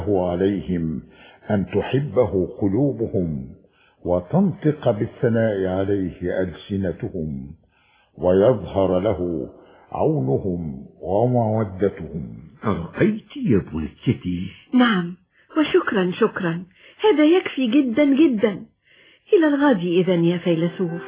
عليهم أن تحبه قلوبهم وتنطق بالثناء عليه ألسنتهم ويظهر له عونهم ومودتهم أرأيت يا بنتي نعم وشكرا شكرا هذا يكفي جدا جدا إلى الغد إذا يا فيلسوف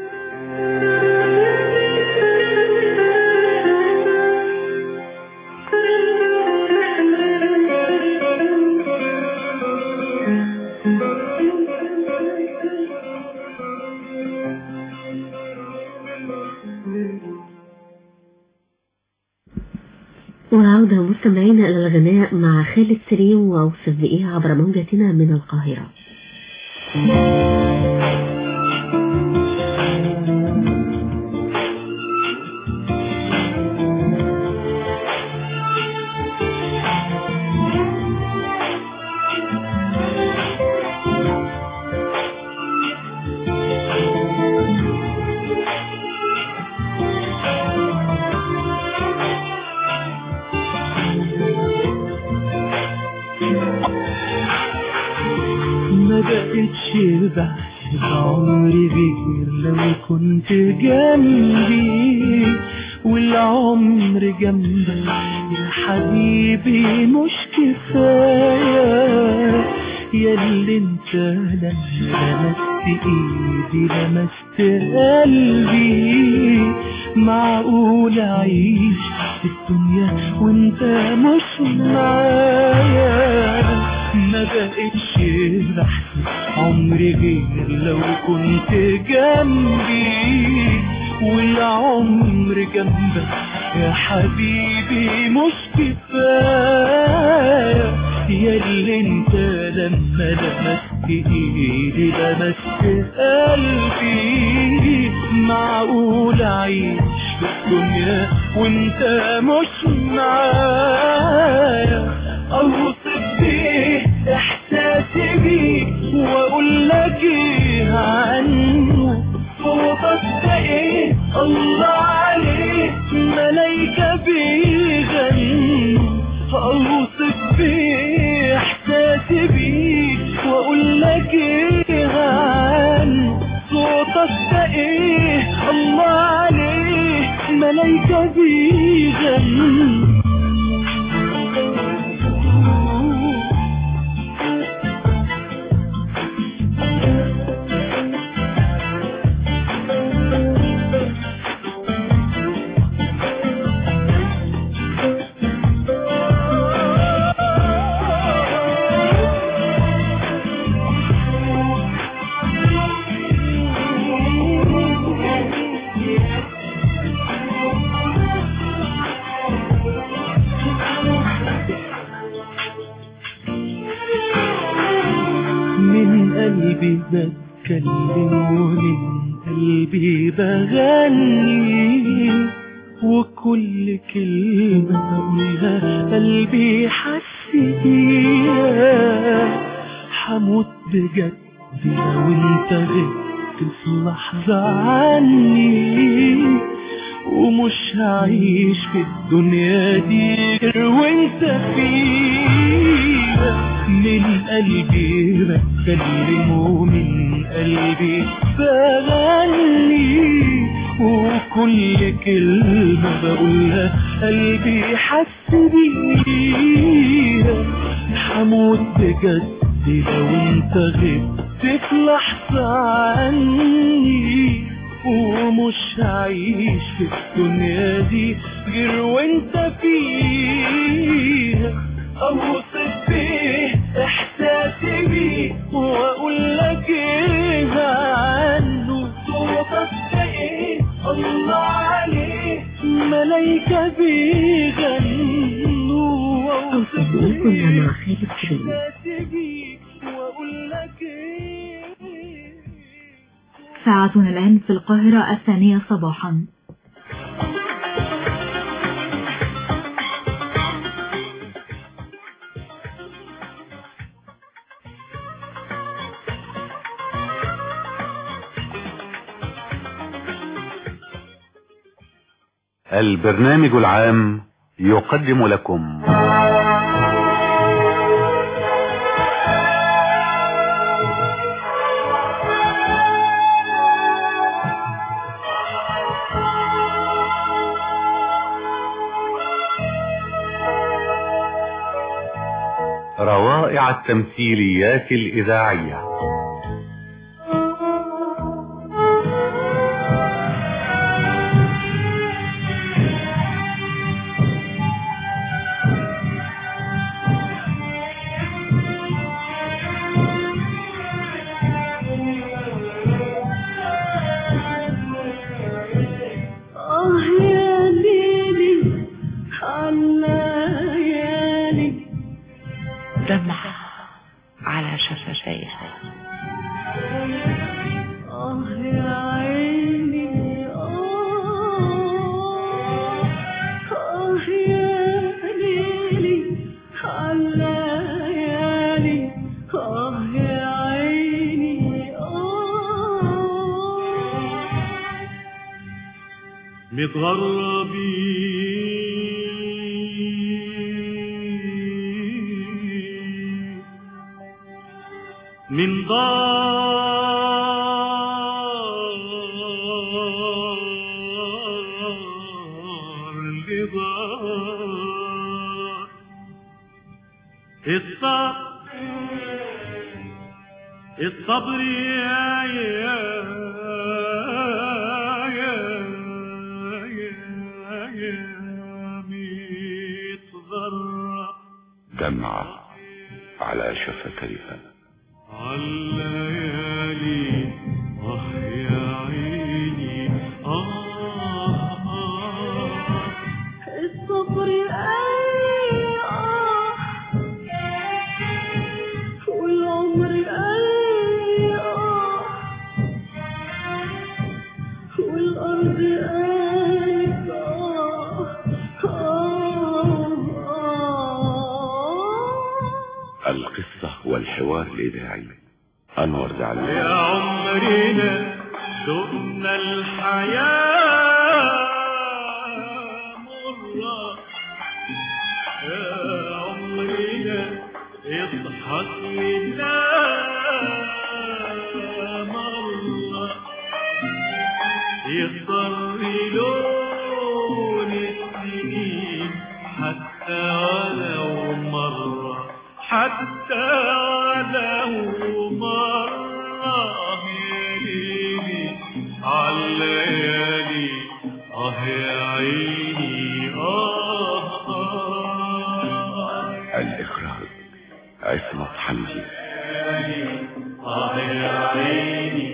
وعودة مستمعين إلى الغناء مع خالد سليم وأوصف بإيه عبر موجتنا من القاهرة ما بقتش بحسب عمري غير لو كنت جنبي والعمر جنبك يا حبيبي مش كفاية ياللي انت لما لمست ايدي لمست قلبي معقول اعيش في الدنيا وانت مش معايا ما بقتش بحسب عمري غير لو كنت جنبي والعمر جنبك يا حبيبي مش كفاية ياللي انت لما لمست ايدي لمست قلبي معقول اعيش في الدنيا وانت مش معايا اوصف بيه احساسي بيك واقول لك ايه عنه صوتك ده ايه الله عليه ملايكة بيغنوا اوصف بيه احساسي بيك واقول لك ايه عنه صوتك ده ايه الله عليه ملايكة بيغنوا من قلبي بتكلم ومن قلبي بغني وكل كلمة بقولها قلبي حس بيها حموت بجد لو انت غبت في لحظة عني ومش هعيش في الدنيا دي غير وانت فيها من قلبي بتكلم ومن قلبي بغني وكل كلمة بقولها قلبي حس بيها حموت بجد لو انت غبت في لحظة عني ومش هعيش في الدنيا دي غير وانت فيها اوصف بيه احساسي بيه واقول لك ايه عنه صوتك ده ايه الله عليه ملايكة بيغنوا أوصف بإيه كنا مع خالد سليم احساسي بيه واقول لك ايه ساعتنا الآن في القاهرة الثانية صباحا البرنامج العام يقدم لكم روائع التمثيليات الإذاعية آه يا ليلي عالليالي دمع على شفتيها آه يا عيني آه آه يا ليلي عالليالي آه يا عيني آه متغربين من دار لدار الصبر الصبر يا يا يا يا يا متغرب دمعة على شفتيها عالليالي آه يا عيني آه آه الصبر أي آه والعمر أي آه والأرض أي آه آه آه القصة والحوار الإذاعي أنور زعلان يا عمرنا دقنا الحياة مرة يا عمرنا اضحك لنا مرة يضطر لون السنين حتى ولو مرة حتى ولو مرة يا ليلي عالليالي اه يا عيني اه اه الإخراج عصمت حمدي اه يا عيني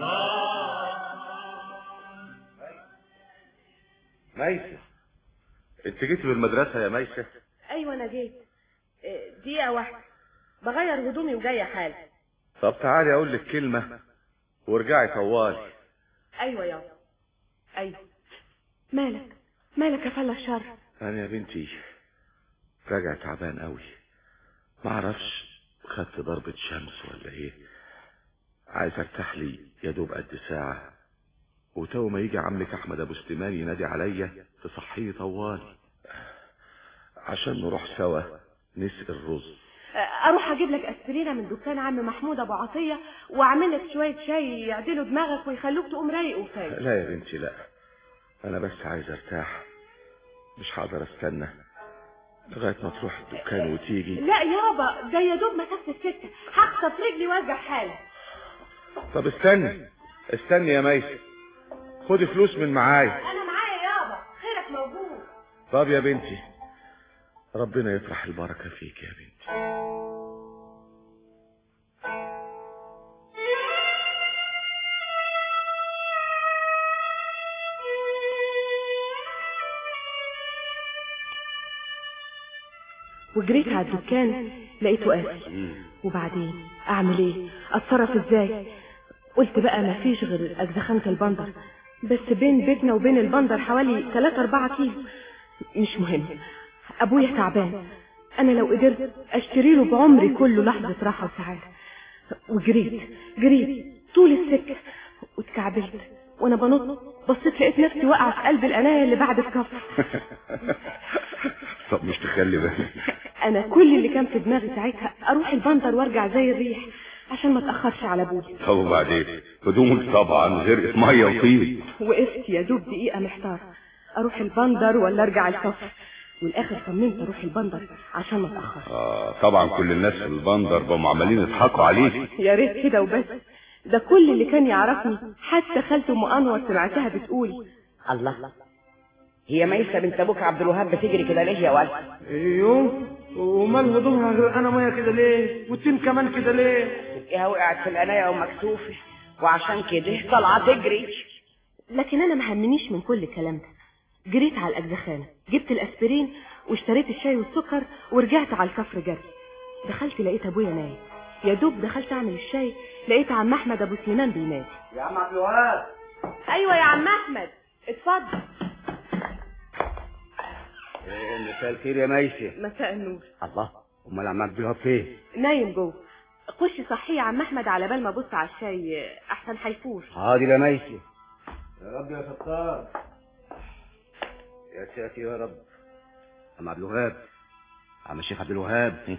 ميسة انت جيت من المدرسة يا ميسة ايوه انا جيت إيه، دقيقة واحدة بغير هدومي وجاية حالا طب تعالي اقول لك كلمة وارجعي طوالي ايوه يابا ايوه مالك مالك يا فلا الشر انا يا بنتي راجع تعبان قوي ما اعرفش خدت ضربة شمس ولا ايه عايز ارتاح لي يا دوب قد ساعة وتو ما يجي عمك احمد ابو سليمان ينادي عليا تصحيه طوالي عشان نروح سوا نسقي الرز اروح اجيب لك اسبرينه من دكان عم محمود ابو عطيه واعمل لك شويه شاي يعدلوا دماغك ويخلوك تقوم رايق وفايق لا يا بنتي لا انا بس عايز ارتاح مش هقدر استنى لغايه ما تروح الدكان وتيجي لا يابا ده يا دوب مسافه السكه هخطف رجلي وارجع حالا طب استني استني يا ميسة خدي فلوس من معايا انا معايا يابا خيرك موجود طب يا بنتي ربنا يطرح البركة فيك يا بنتي وجريت على الدكان لقيته قافل وبعدين اعمل ايه اتصرف ازاي قلت بقى ما فيش غير اجزخانة البندر بس بين بيتنا وبين البندر حوالي 3 4 كيلو مش مهم ابويا تعبان انا لو قدرت اشتري له بعمري كله لحظة راحة وسعادة وجريت جريت طول السكة واتكعبلت وانا بنط بصيت لقيت نفسي واقعة في قلب القناية اللي بعد الكفر طب مش تخلي بالك انا كل اللي كان في دماغي ساعتها اروح البندر وارجع زي الريح عشان ما اتاخرش على ابويا طب وبعدين هدومك طبعا غرقت ميه وطين وقفت يا دوب دقيقه محتار اروح البندر ولا ارجع الكفر والاخر صممت اروح البندر عشان ما اتاخرش آه طبعا كل الناس في البندر بقوا عمالين يضحكوا عليك يا ريت كده وبس ده كل اللي كان يعرفني حتى خالته ام انور سمعتها بتقول الله هي ميسة بنت ابوك عبد الوهاب بتجري كده ليه يا ولد ايوه ومال هدومها غرقانه ميه كده ليه والتين كمان كده ليه تلاقيها وقعت في القنايه ومكسوفه وعشان كده طالعه تجري لكن انا ما همنيش من كل الكلام ده جريت على الاجزخانه جبت الاسبرين واشتريت الشاي والسكر ورجعت على الكفر جري دخلت لقيت ابويا نايم يا دوب دخلت اعمل الشاي لقيت عم احمد ابو سليمان بينادي يا عم عبد الوهاب ايوه يا عم احمد اتفضل إيه مساء الخير يا ميسة مساء النور الله امال عم عبد الوهاب فين نايم جوه خش صحيه يا عم احمد على بال ما ابص على الشاي احسن هيفوش حاضر يا ميسة يا رب يا ستار يا ساتر يا رب عم عبد الوهاب عم الشيخ عبد الوهاب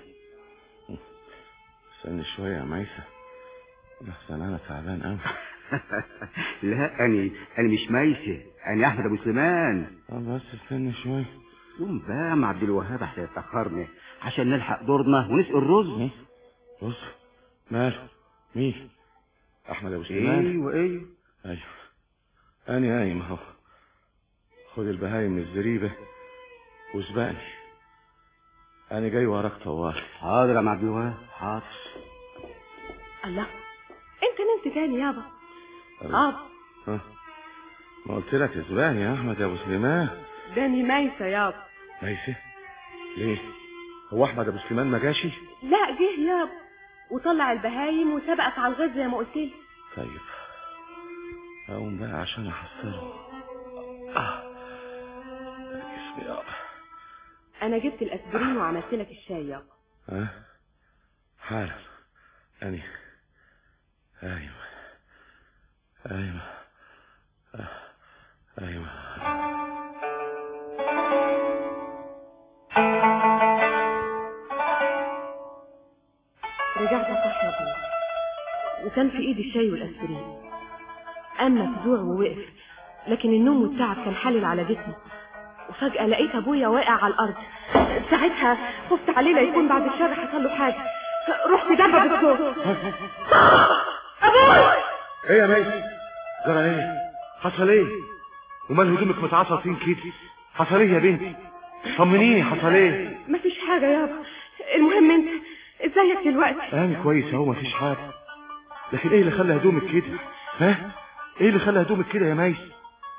استنى شوية يا ميسة لحسن أنا تعبان أوي لا أنا أنا مش ميسة أنا أحمد أبو سليمان طب بس استنى شوية قوم بقى يا عم عبد الوهاب عشان يتأخرنا عشان نلحق دورنا ونسقي الرز بص ماله مين أحمد أبو سليمان ايوه ايوه أيوه أنا قايم أهو خد البهايم من الزريبة واسبقني أنا جاي وراك طوال حاضر يا عم عبد الوهاب حاضر الله انت نمت تاني يابا اه ها ما قلت لك اسبقني يا أحمد أبو سليمان داني ميسة يابا ميسي ليه هو أحمد أبو سليمان ما جاشي لا جه يابا وطلع البهايم وسبقك على الغاز زي ما قلت لي طيب أقوم بقى عشان أحصله آه اسمي يابا انا جبت الاسبرين وعملت لك الشاي يابا ها حالا أني أيوة أيوة آه، أيوة رجعت صح يا ابويا وكان في ايدي الشاي والاسبرين اما مفزوع ووقف لكن النوم والتعب كان حلل على جسمي وفجأة لقيت ابويا واقع على الارض ساعتها خفت عليه لا يكون بعد الشر حصل له حاجة رحت دبة بالصوت ابوي ايه يا ميسي جرى ايه حصل ايه ومال هدومك متعصصين كده حصل ايه يا بنتي طمنيني حصل ايه مفيش حاجة يابا المهم انت ازيك دلوقتي انا كويس اهو مفيش حاجه لكن ايه اللي خلى هدومك كده ها ايه اللي خلى هدومك كده يا ميسي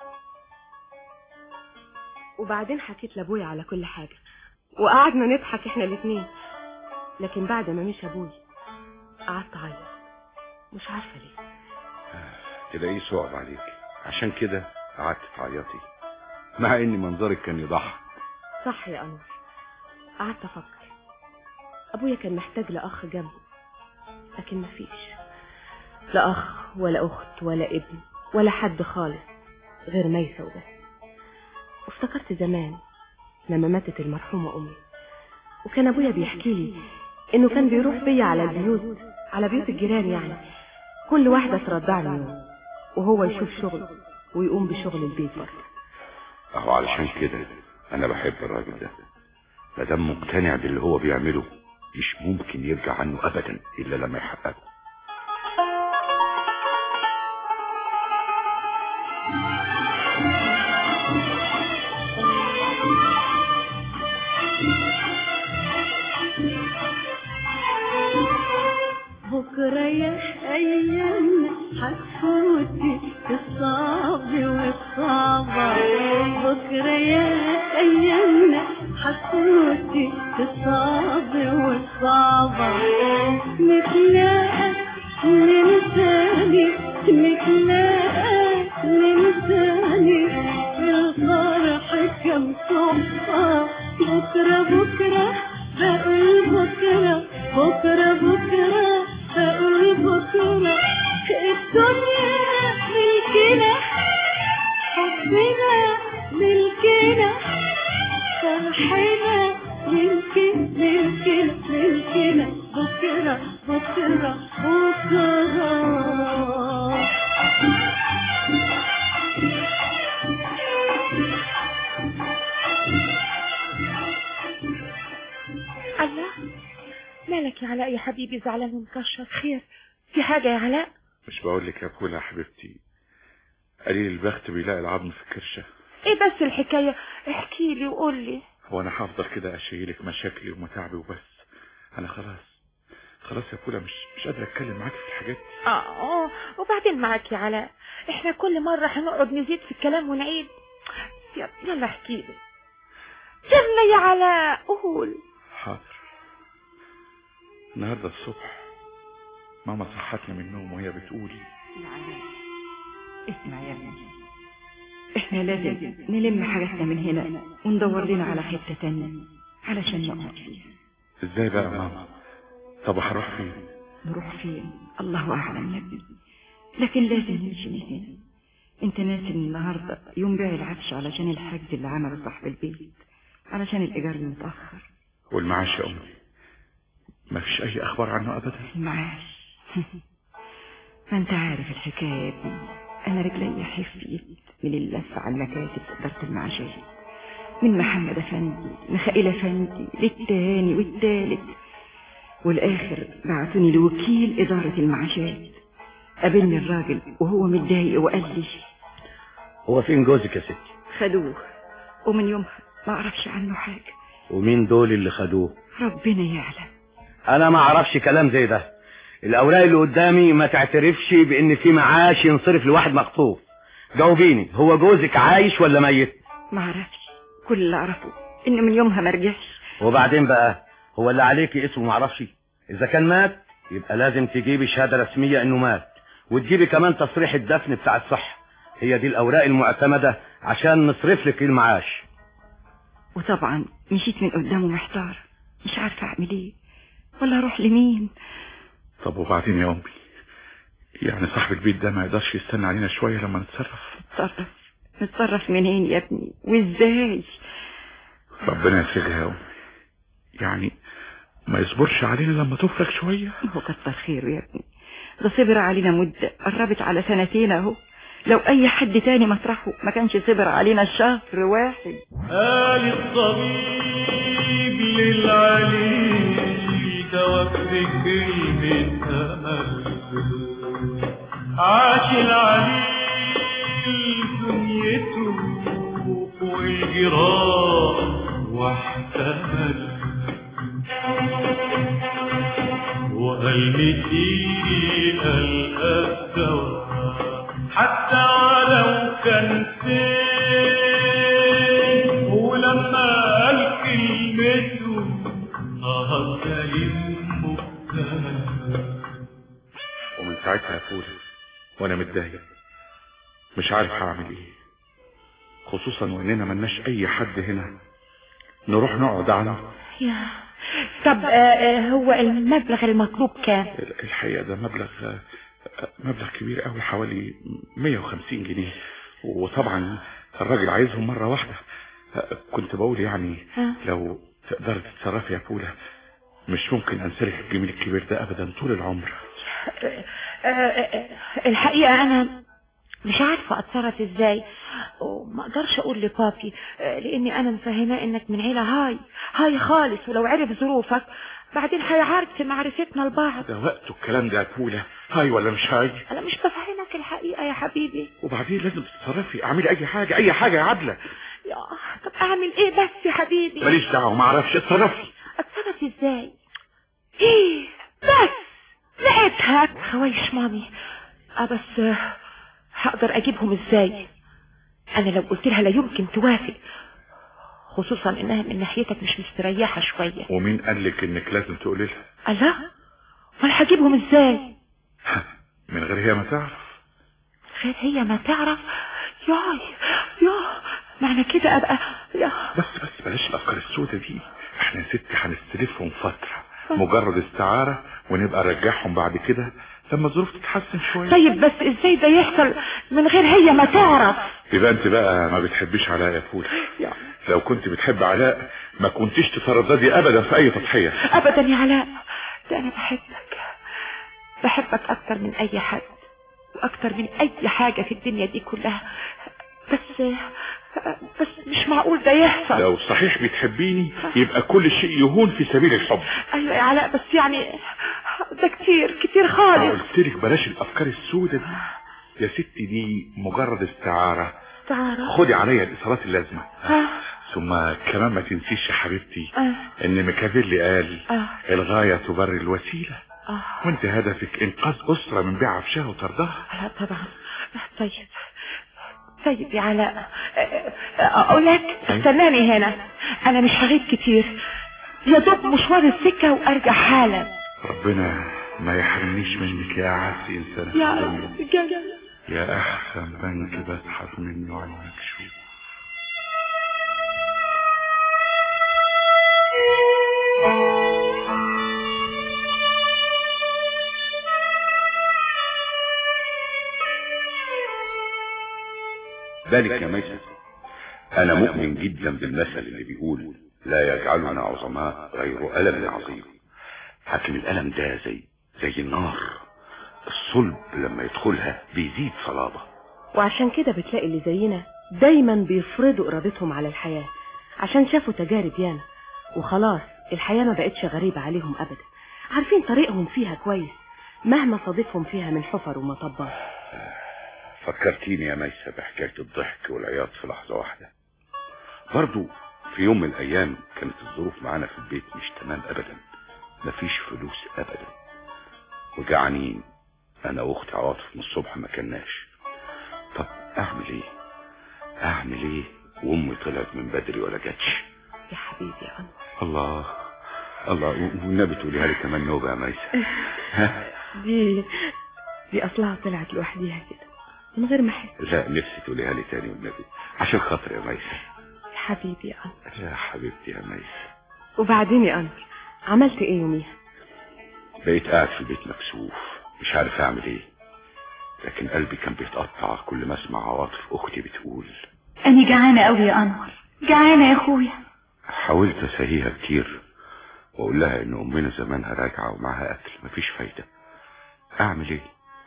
وبعدين حكيت لابويا على كل حاجة وقعدنا نضحك احنا الاتنين لكن بعد ما مشي ابويا قعدت اعيط مش عارفة ليه تلاقيه صعب عليك عشان كده قعدت تعيطي مع ان منظرك كان يضحك صح يا انور قعدت افكر ابويا كان محتاج لاخ جنبه لكن مفيش لا اخ ولا اخت ولا ابن ولا حد خالص غير ميسة وبس وافتكرت زمان لما ماتت المرحومة امي وكان ابويا بيحكي لي انه كان بيروح بيا على البيوت على بيوت الجيران يعني كل واحدة ترضعني يوم وهو يشوف شغل ويقوم بشغل البيت برضه اهو علشان كده انا بحب الراجل ده مادام مقتنع باللي هو بيعمله مش ممكن يرجع عنه ابدا الا لما يحققه بكرة يا أيام هتفوتي الصعب والصعبة بكرة يا أيام هتفوتي الصعب والصعبة نتلاقى ننساني نتلاقى ننساني الفرح كم صبحة بكرة بكرة بقول بكرة بكرة بكرة بقول بكرة الدنيا ملكنا حبنا ملكنا فرحنا ملكنا ملكنا ملكنا بكرة بكرة بكرة مالك يا علاء يا حبيبي زعلان ومكشر خير في حاجة يا علاء مش بقول لك يا بولا يا حبيبتي قليل البخت بيلاقي العظم في الكرشة ايه بس الحكاية احكي لي وقول لي هو انا هفضل كده اشيلك مشاكلي ومتاعبي وبس انا خلاص خلاص يا بولا مش مش قادر اتكلم معاك في الحاجات دي اه وبعدين معاك يا علاء احنا كل مرة هنقعد نزيد في الكلام ونعيد يلا يلا احكي لي يلا يا علاء قول حاضر النهارده الصبح ماما صحتني من النوم وهي بتقول اسمع يا ابني احنا لازم نلم حاجاتنا من هنا وندور لنا على حتة تانية علشان نقعد فيها ازاي بقى يا ماما طب هروح فين نروح فين الله اعلم يا ابني لكن لازم نمشي من هنا انت ناسي ان النهارده يوم بيع العفش علشان الحجز اللي عمله صاحب البيت علشان الايجار المتاخر والمعاش يا امي ما فيش اي اخبار عنه ابدا المعاش ما انت عارف الحكايه يا ابني انا رجلي حفيت من اللف على المكاتب اداره المعاشات من محمد افندي مخائيل افندي للتاني والتالت والاخر بعتوني لوكيل اداره المعاشات قابلني الراجل وهو متضايق وقال لي هو فين جوزك يا ستي خدوه ومن يومها ما اعرفش عنه حاجه ومين دول اللي خدوه ربنا يعلم انا ما اعرفش كلام زي ده الاوراق اللي قدامي ما تعترفش بان في معاش ينصرف لواحد مخطوف جاوبيني هو جوزك عايش ولا ميت ما اعرفش كل اللي اعرفه ان من يومها ما رجعش وبعدين بقى هو اللي عليكي اسمه ما اعرفش اذا كان مات يبقى لازم تجيبي شهاده رسميه انه مات وتجيبي كمان تصريح الدفن بتاع الصحه هي دي الاوراق المعتمده عشان نصرف لك المعاش وطبعا مشيت من قدامه محتار مش عارفه اعمل ايه ولا اروح لمين طب وبعدين يا امي يعني صاحب البيت ده ما يقدرش يستنى علينا شويه لما نتصرف نتصرف نتصرف منين يا ابني وازاي ربنا يسرجها يا امي يعني ما يصبرش علينا لما تفرج شويه هو كتر خيره يا ابني ده صبر علينا مدة قربت على سنتين اهو لو اي حد تاني مطرحه ما كانش صبر علينا شهر واحد قال الطبيب للعليل توفي كلمة أمل عاش العليل دنيته فوق الجراح واحتمل وقال مديني الدواء حتى ولو كان فين ولما قال كلمته نهض المبتلى ومن ساعتها يا فوزي وانا متضايق مش عارف هعمل ايه خصوصا واننا ملناش اي حد هنا نروح نقعد عنه يا طب آه، آه، هو المبلغ المطلوب كام الحقيقة ده مبلغ مبلغ كبير قوي حوالي 150 جنيه وطبعا الراجل عايزهم مرة واحدة كنت بقول يعني ها؟ لو تقدر تتصرفي يا بولا مش ممكن انسلك الجميل الكبير ده ابدا طول العمر آه، آه، آه، الحقيقة أنا مش عارفة أتصرف إزاي وما أقدرش أقول لبابي آه، لأني أنا مفهماه إنك من عيلة هاي هاي خالص ولو عرف ظروفك بعدين هيعارض في معرفتنا لبعض ده وقته الكلام ده يا بولا هاي ولا مش هاي أنا مش بفهمك الحقيقة يا حبيبي وبعدين لازم تتصرفي اعملي اي حاجة اي حاجة يا عدلة يا طب أعمل إيه بس يا حبيبي ماليش دعوة ما اعرفش اتصرفي أتصرف إزاي إيه بس لقيتها خوايش مامي اه بس آه، هقدر اجيبهم ازاي انا لو قلت لها لا يمكن توافق خصوصا انها من ناحيتك مش مستريحة شوية ومين قال لك انك لازم تقولي لها الله امال هجيبهم ازاي من غير هي ما تعرف غير هي ما تعرف ياي يا معنى كده ابقى يا بس بس بلاش الافكار السوداء دي احنا يا ستي هنستلفهم فترة مجرد استعارة ونبقى نرجعهم بعد كده لما الظروف تتحسن شوية طيب بس ازاي ده يحصل من غير هي ما تعرف يبقى انت بقى ما بتحبيش علاء يا فول لو كنت بتحب علاء ما كنتيش تترددي ابدا في اي تضحية ابدا يا علاء ده انا بحبك بحبك اكتر من اي حد واكتر من اي حاجة في الدنيا دي كلها بس بس مش معقول ده يحصل لو صحيح بتحبيني يبقى كل شيء يهون في سبيل الحب ايوه يا علاء بس يعني ده كتير كتير خالص قلت لك بلاش الافكار السوداء دي يا ستي دي مجرد استعارة تعرف خدي عليا الاصابات اللازمة آه. ثم كمان ما تنسيش يا حبيبتي آه. ان ميكافيلي قال آه. الغاية تبرر الوسيلة آه. وانت هدفك انقاذ اسرة من بيع عفشها وطردها لا طبعا طيب طيب يا علاء اقول لك استناني هنا انا مش هغيب كتير يا دوب مشوار السكه وارجع حالا ربنا ما يحرمنيش منك يا اعز انسان يا في رب الدنيا. جل يا احسن بنك بسحب منه على المكشوف ذلك يا ميسر انا مؤمن جدا بالمثل اللي بيقول لا يجعلنا عظماء غير ألم عظيم حكم الألم ده زي زي النار الصلب لما يدخلها بيزيد صلابة وعشان كده بتلاقي اللي زينا دايما بيفرضوا إرادتهم على الحياة عشان شافوا تجارب ياما وخلاص الحياة ما بقتش غريبة عليهم أبدا عارفين طريقهم فيها كويس مهما صادفهم فيها من حفر ومطبات فكرتيني يا ميسة بحكاية الضحك والعياط في لحظة واحدة برضو في يوم من الأيام كانت الظروف معانا في البيت مش تمام أبدا مفيش فلوس أبدا وجعانين أنا وأختي عواطف من الصبح ما كناش طب أعمل إيه أعمل إيه وأمي طلعت من بدري ولا جاتش يا حبيبي يا أنور الله الله والنبي تقوليها لي كمان نوبة يا ميسة ها دي دي أصلها طلعت لوحديها كده من غير ما أحس لا نفسي تقوليها لي تاني والنبي عشان خاطر يا ميسة يا حبيبي يا أنور يا حبيبتي يا ميسة وبعدين يا أنور عملت إيه يوميها بقيت قاعد في البيت مكسوف مش عارف اعمل ايه لكن قلبي كان بيتقطع كل ما اسمع عواطف اختي بتقول أنا جعانة أوي يا أنور جعانة يا أخويا حاولت اسهيها كتير واقول لها ان امنا زمانها راجعه ومعاها اكل مفيش فايده اعمل ايه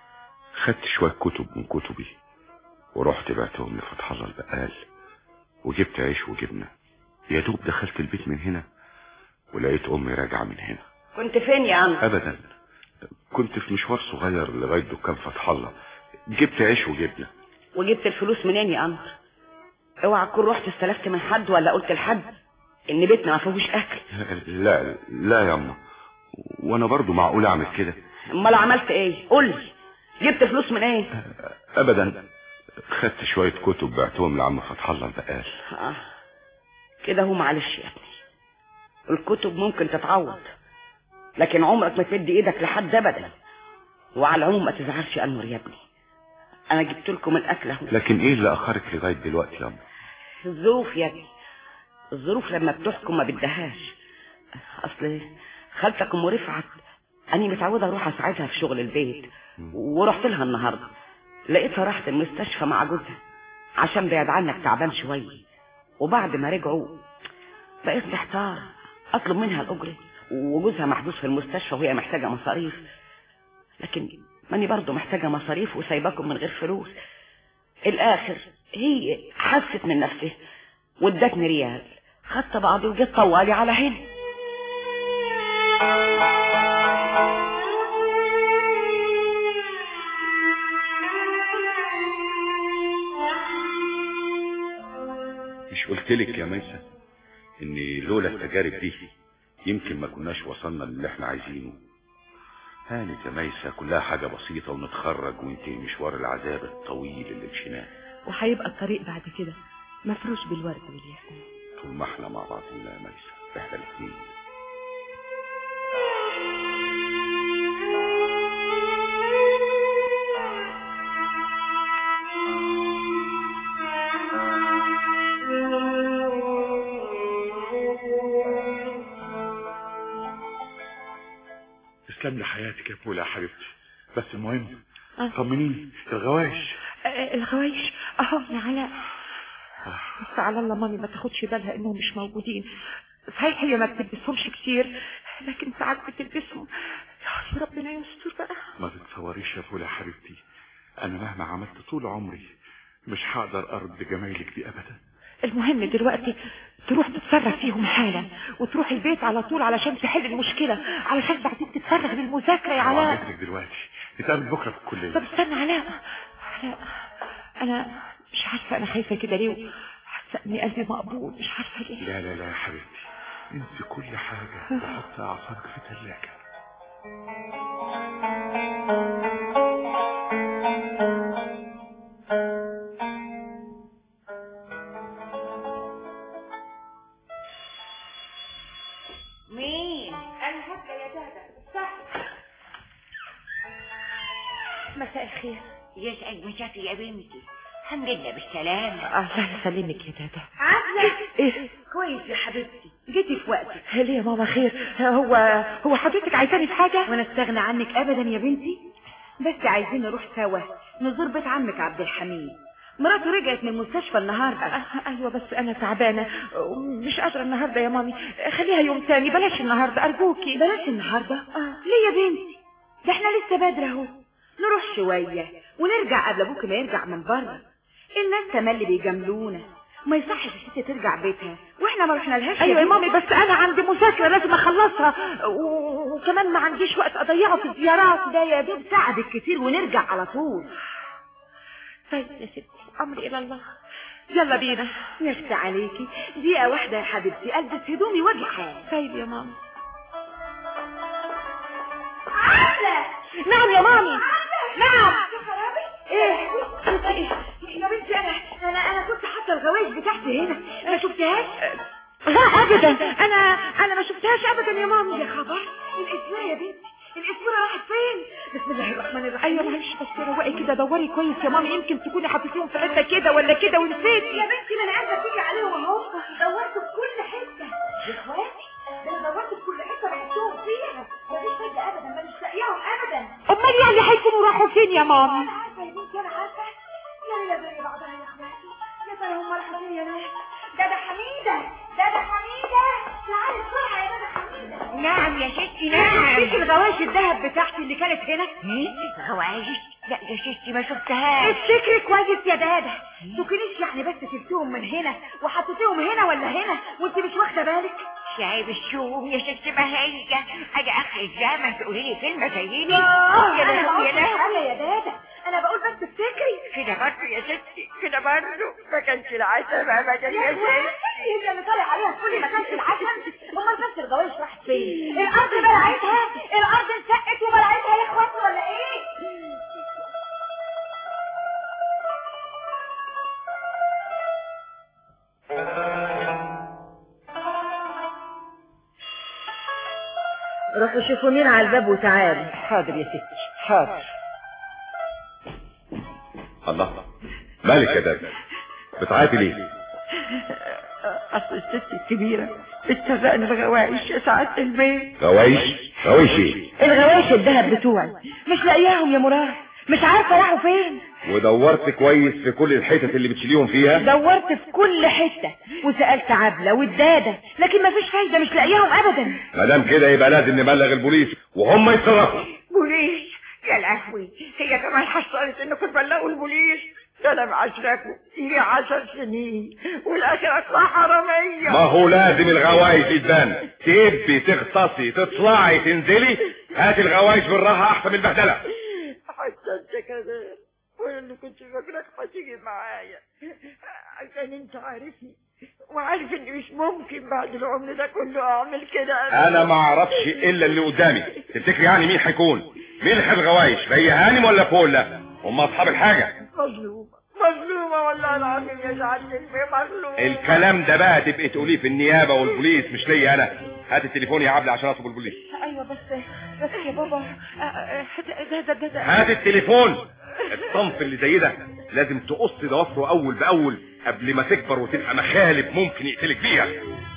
خدت شويه كتب من كتبي ورحت بعتهم لفتح الله البقال وجبت عيش وجبنه يا دوب دخلت البيت من هنا ولقيت امي راجعه من هنا كنت فين يا أنور ابدا كنت في مشوار صغير لغايه دكان فتح الله جبت عيش وجبنه وجبت الفلوس منين يا أنور اوعى تكون رحت استلفت من حد ولا قلت لحد ان بيتنا ما فيهوش اكل لا لا يا اما وانا برضو معقول اعمل كده امال عملت ايه قول لي جبت فلوس من ايه ابدا خدت شويه كتب بعتهم لعم فتح الله البقال آه. كده هو معلش يا ابني الكتب ممكن تتعوض لكن عمرك ما تمد ايدك لحد ابدا وعلى العموم ما تزعلش يا انور يا ابني انا جبت لكم الاكل اهو لكن ايه اللي اخرك لغايه دلوقتي يا اما الظروف يا ابني الظروف لما بتحكم ما بدهاش اصل خالتك ام رفعت انا متعوده اروح اساعدها في شغل البيت ورحت لها النهارده لقيتها راحت المستشفى مع جوزها عشان بعد عنك تعبان شويه وبعد ما رجعوا بقيت محتار اطلب منها الاجره وجوزها محبوس في المستشفى وهي محتاجه مصاريف لكن ماني برضه محتاجه مصاريف وسايباكم من غير فلوس الاخر هي حست من نفسها وادتني ريال خدت بعضي وجيت طوالي على هنا مش قلت لك يا ميسة ان لولا التجارب دي يمكن ما كناش وصلنا للي احنا عايزينه هانت يا ميسة كلها حاجة بسيطة ونتخرج وينتهي مشوار العذاب الطويل اللي مشيناه وهيبقى الطريق بعد كده مفروش بالورد والياسمين طول ما احنا مع بعضنا يا ميسة احنا الاثنين تسلم لي حياتك يا بولا يا حبيبتي بس المهم آه. طمنيني الغوايش آه، الغوايش اهو يا علاء بس على الله مامي ما تاخدش بالها انهم مش موجودين صحيح هي ما بتلبسهمش كتير لكن ساعات بتلبسهم يا ربنا يستر بقى ما تتصوريش يا بولا يا حبيبتي انا مهما عملت طول عمري مش هقدر ارد جمايلك دي ابدا المهم دلوقتي تروح تتصرف فيهم حالا وتروح البيت على طول علشان تحل المشكلة علشان بعدين تتفرغ للمذاكرة يا علاء وعدتك دلوقتي نتقابل بكره في الكليه طب استنى علاء علاء انا مش عارفة انا خايفة كده ليه حاسة ان قلبي مقبول مش عارفة ليه لا لا لا يا حبيبتي انسي كل حاجه وحطي اعصابك في الثلاجه مين انا هبقى يا دادا صح مساء الخير يسعد مساكي يا بنتي الحمد لله بالسلامة الله يسلمك يا دادا عافية ايه كويس يا حبيبتي جيتي في وقتك ليه يا ماما خير هو هو حضرتك عايزاني في حاجة وانا استغنى عنك ابدا يا بنتي بس عايزين نروح سوا نزور بيت عمك عبد الحميد مراته رجعت من المستشفى النهارده آه، ايوه بس انا تعبانه مش قادره النهارده يا مامي خليها يوم تاني بلاش النهارده ارجوكي بلاش النهارده ليه يا بنتي ده احنا لسه بدري اهو نروح شويه ونرجع قبل ابوك ما يرجع من بره الناس تملي بيجاملونا ما يصحش الست ترجع بيتها واحنا ما رحنا لهاش ايوه يا بنتي. مامي بس انا عندي مذاكره لازم اخلصها و- وكمان ما عنديش وقت اضيعه في الزيارات ده يا دوب ساعدك كتير ونرجع على طول طيب يا ستي امري الى الله يلا بينا نفسي عليكي دقيقة واحدة يا حبيبتي ألبس هدومي واجي حال طيب يا ماما عاملة نعم يا مامي نعم ايه يا بنتي انا انا انا كنت حاطه الغوايش بتاعتي هنا ما شفتهاش لا ابدا انا انا ما شفتهاش ابدا يا مامي يا خبر الاسبوع يا بنتي الاسبوع راحت فين بسم الله الرحمن الرحيم ايوه معلش بس روقي كده دوري كويس يا مامي يمكن تكوني حطيتيهم في حته كده ولا كده ونسيتي يا بنتي ما انا قاعده تيجي عليهم اهو دورت في كل حته يا اخواتي ده انا دورت في كل حته لقيتهم فيها مفيش فايده ابدا ما مش لاقياهم ابدا امال يعني هيكونوا راحوا فين يا مامي انا عارفه يا بنتي انا عارفه لا لا زي بعضها يا اخواتي يا ترى هم راحوا فين يا ناس ده ده حميده ده ده حميده تعالي بسرعه يا ده حميده نعم يا ستي فيك نعم الغوايش الذهب بتاعتي اللي كانت هنا ايه غوايش لا يا ستي ما شفتهاش افتكري كويس يا دادا تكونيش يعني بس شلتيهم من هنا وحطيتيهم هنا ولا هنا وانت مش واخده بالك شايب الشوم يا ستي ما هي حاجة اخر الزمن تقولي لي كلمة زي دي آه، يا انا لهوي بقول يا لهوي حاجه يا دادا انا بقول بس افتكري كده برضه يا ستي كده برضه ما كانش العسل ابدا يا يا اخواتي ستي هي اللي طالع عليها في كل مكان في العشم امال بس الغوايش راحت فين الارض بلعتها الارض انشقت وبلعتها يا اخواتي ولا ايه روحوا شوفوا مين على الباب وتعالوا حاضر يا ستي حاضر الله مالك يا دادا بتعيطي ليه اصل الست الكبيره اتفقنا الغوايش يا سعاده البيت غوايش غوايش ايه الغوايش الذهب بتوعي مش لاقياهم يا مراد مش عارفه راحوا فين ودورت كويس في كل الحتت اللي بتشيليهم فيها دورت في كل حته وسالت عبله والداده لكن مفيش فايده مش لاقياهم ابدا ما دام كده يبقى لازم نبلغ البوليس وهم يتصرفوا بوليس يا لهوي هي كمان حصلت انكم تبلغوا البوليس ده انا معاشركم يجي عشر سنين والاخر اطلع حرامية ما هو لازم الغوايش تبان تبي تغطسي تطلعي تنزلي هات الغوايش بالراحة احسن من البهدلة حتى انت كمان وانا اللي كنت فاكرك هتيجي معايا عشان انت عارفني وعارف اني مش ممكن بعد العمر ده كله اعمل كده انا ما اعرفش الا اللي قدامي تفتكري يعني مين هيكون مين اللي خد الغوايش هي هانم ولا فولا هم اصحاب الحاجة مظلومة مظلومة والله العظيم يا سعادة البيه مظلومة الكلام ده بقى تبقي تقوليه في النيابة والبوليس مش ليا انا هات التليفون يا عبلة عشان اطلب البوليس ايوه بس بس يا بابا آه، آه، ده ده ده ده هات التليفون الصنف اللي زي ده لازم تقص ضوافره اول باول قبل ما تكبر وتبقى مخالب ممكن يقتلك بيها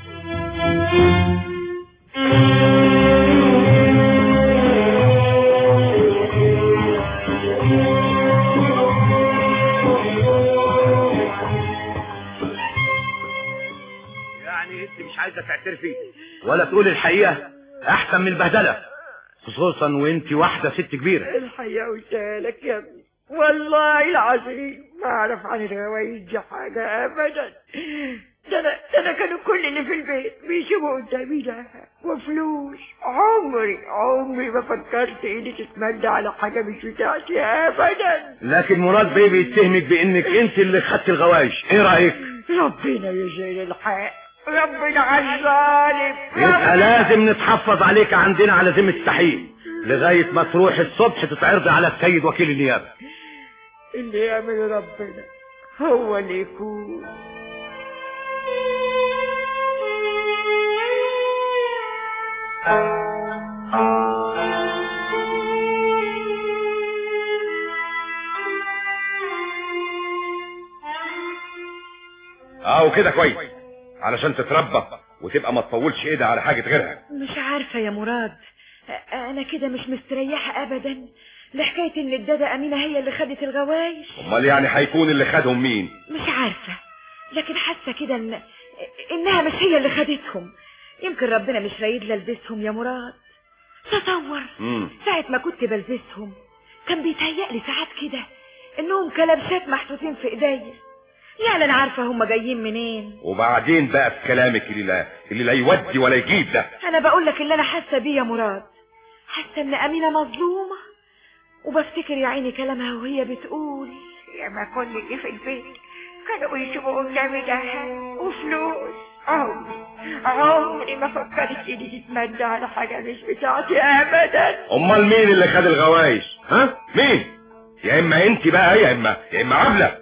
يعني انت مش عايزه تعترفي ولا تقولي الحقيقه احسن من البهدله خصوصا وانت واحده ست كبيره الحقيقة قلتها لك يا ابني والله العظيم ما اعرف عن الغوايش دي حاجة ابدا ده انا ده انا كانوا كل اللي في البيت بيشوفوا قدامي لها وفلوس عمري عمري ما فكرت اني تتمنى على حاجة مش بتاعتي ابدا لكن مراد بيه بيتهمك بانك انت اللي خدت الغوايش ايه رايك ربنا يجزيني الحق ربنا عالظالم يبقى لازم نتحفظ عليك عندنا على ذمة التحقيق لغاية ما تروح الصبح تتعرضي على السيد وكيل النيابة اللي يعمل ربنا هو اللي يكون اهو كده كويس علشان تتربى وتبقى ما تطولش ايدها على حاجة غيرها مش عارفة يا مراد أ- أنا كده مش مستريحة أبدا لحكاية إن الدادة أمينة هي اللي خدت الغوايش امال يعني هيكون اللي خدهم مين مش عارفة لكن حاسة كده إن إنها مش هي اللي خدتهم يمكن ربنا مش رايد لها البسهم يا مراد تصور مم. ساعة ما كنت بلبسهم كان بيتهيألي ساعات كده إنهم كلبشات محطوطين في إيديا يعني أنا عارفة هم جايين منين وبعدين بقى في كلامك اللي لا اللي لا يودي ولا يجيب ده أنا بقول لك اللي أنا حاسة بيه يا مراد حاسة إن أمينة مظلومة وبفتكر يا عيني كلامها وهي بتقول يا ما كل جه في البيت كانوا يشوفوا قدامي ده وفلوس عمري عمري ما فكرت اني تتمنى على حاجة مش بتاعتي ابدا امال مين اللي خد الغوايش ها مين يا اما انت بقى يا اما يا اما عبله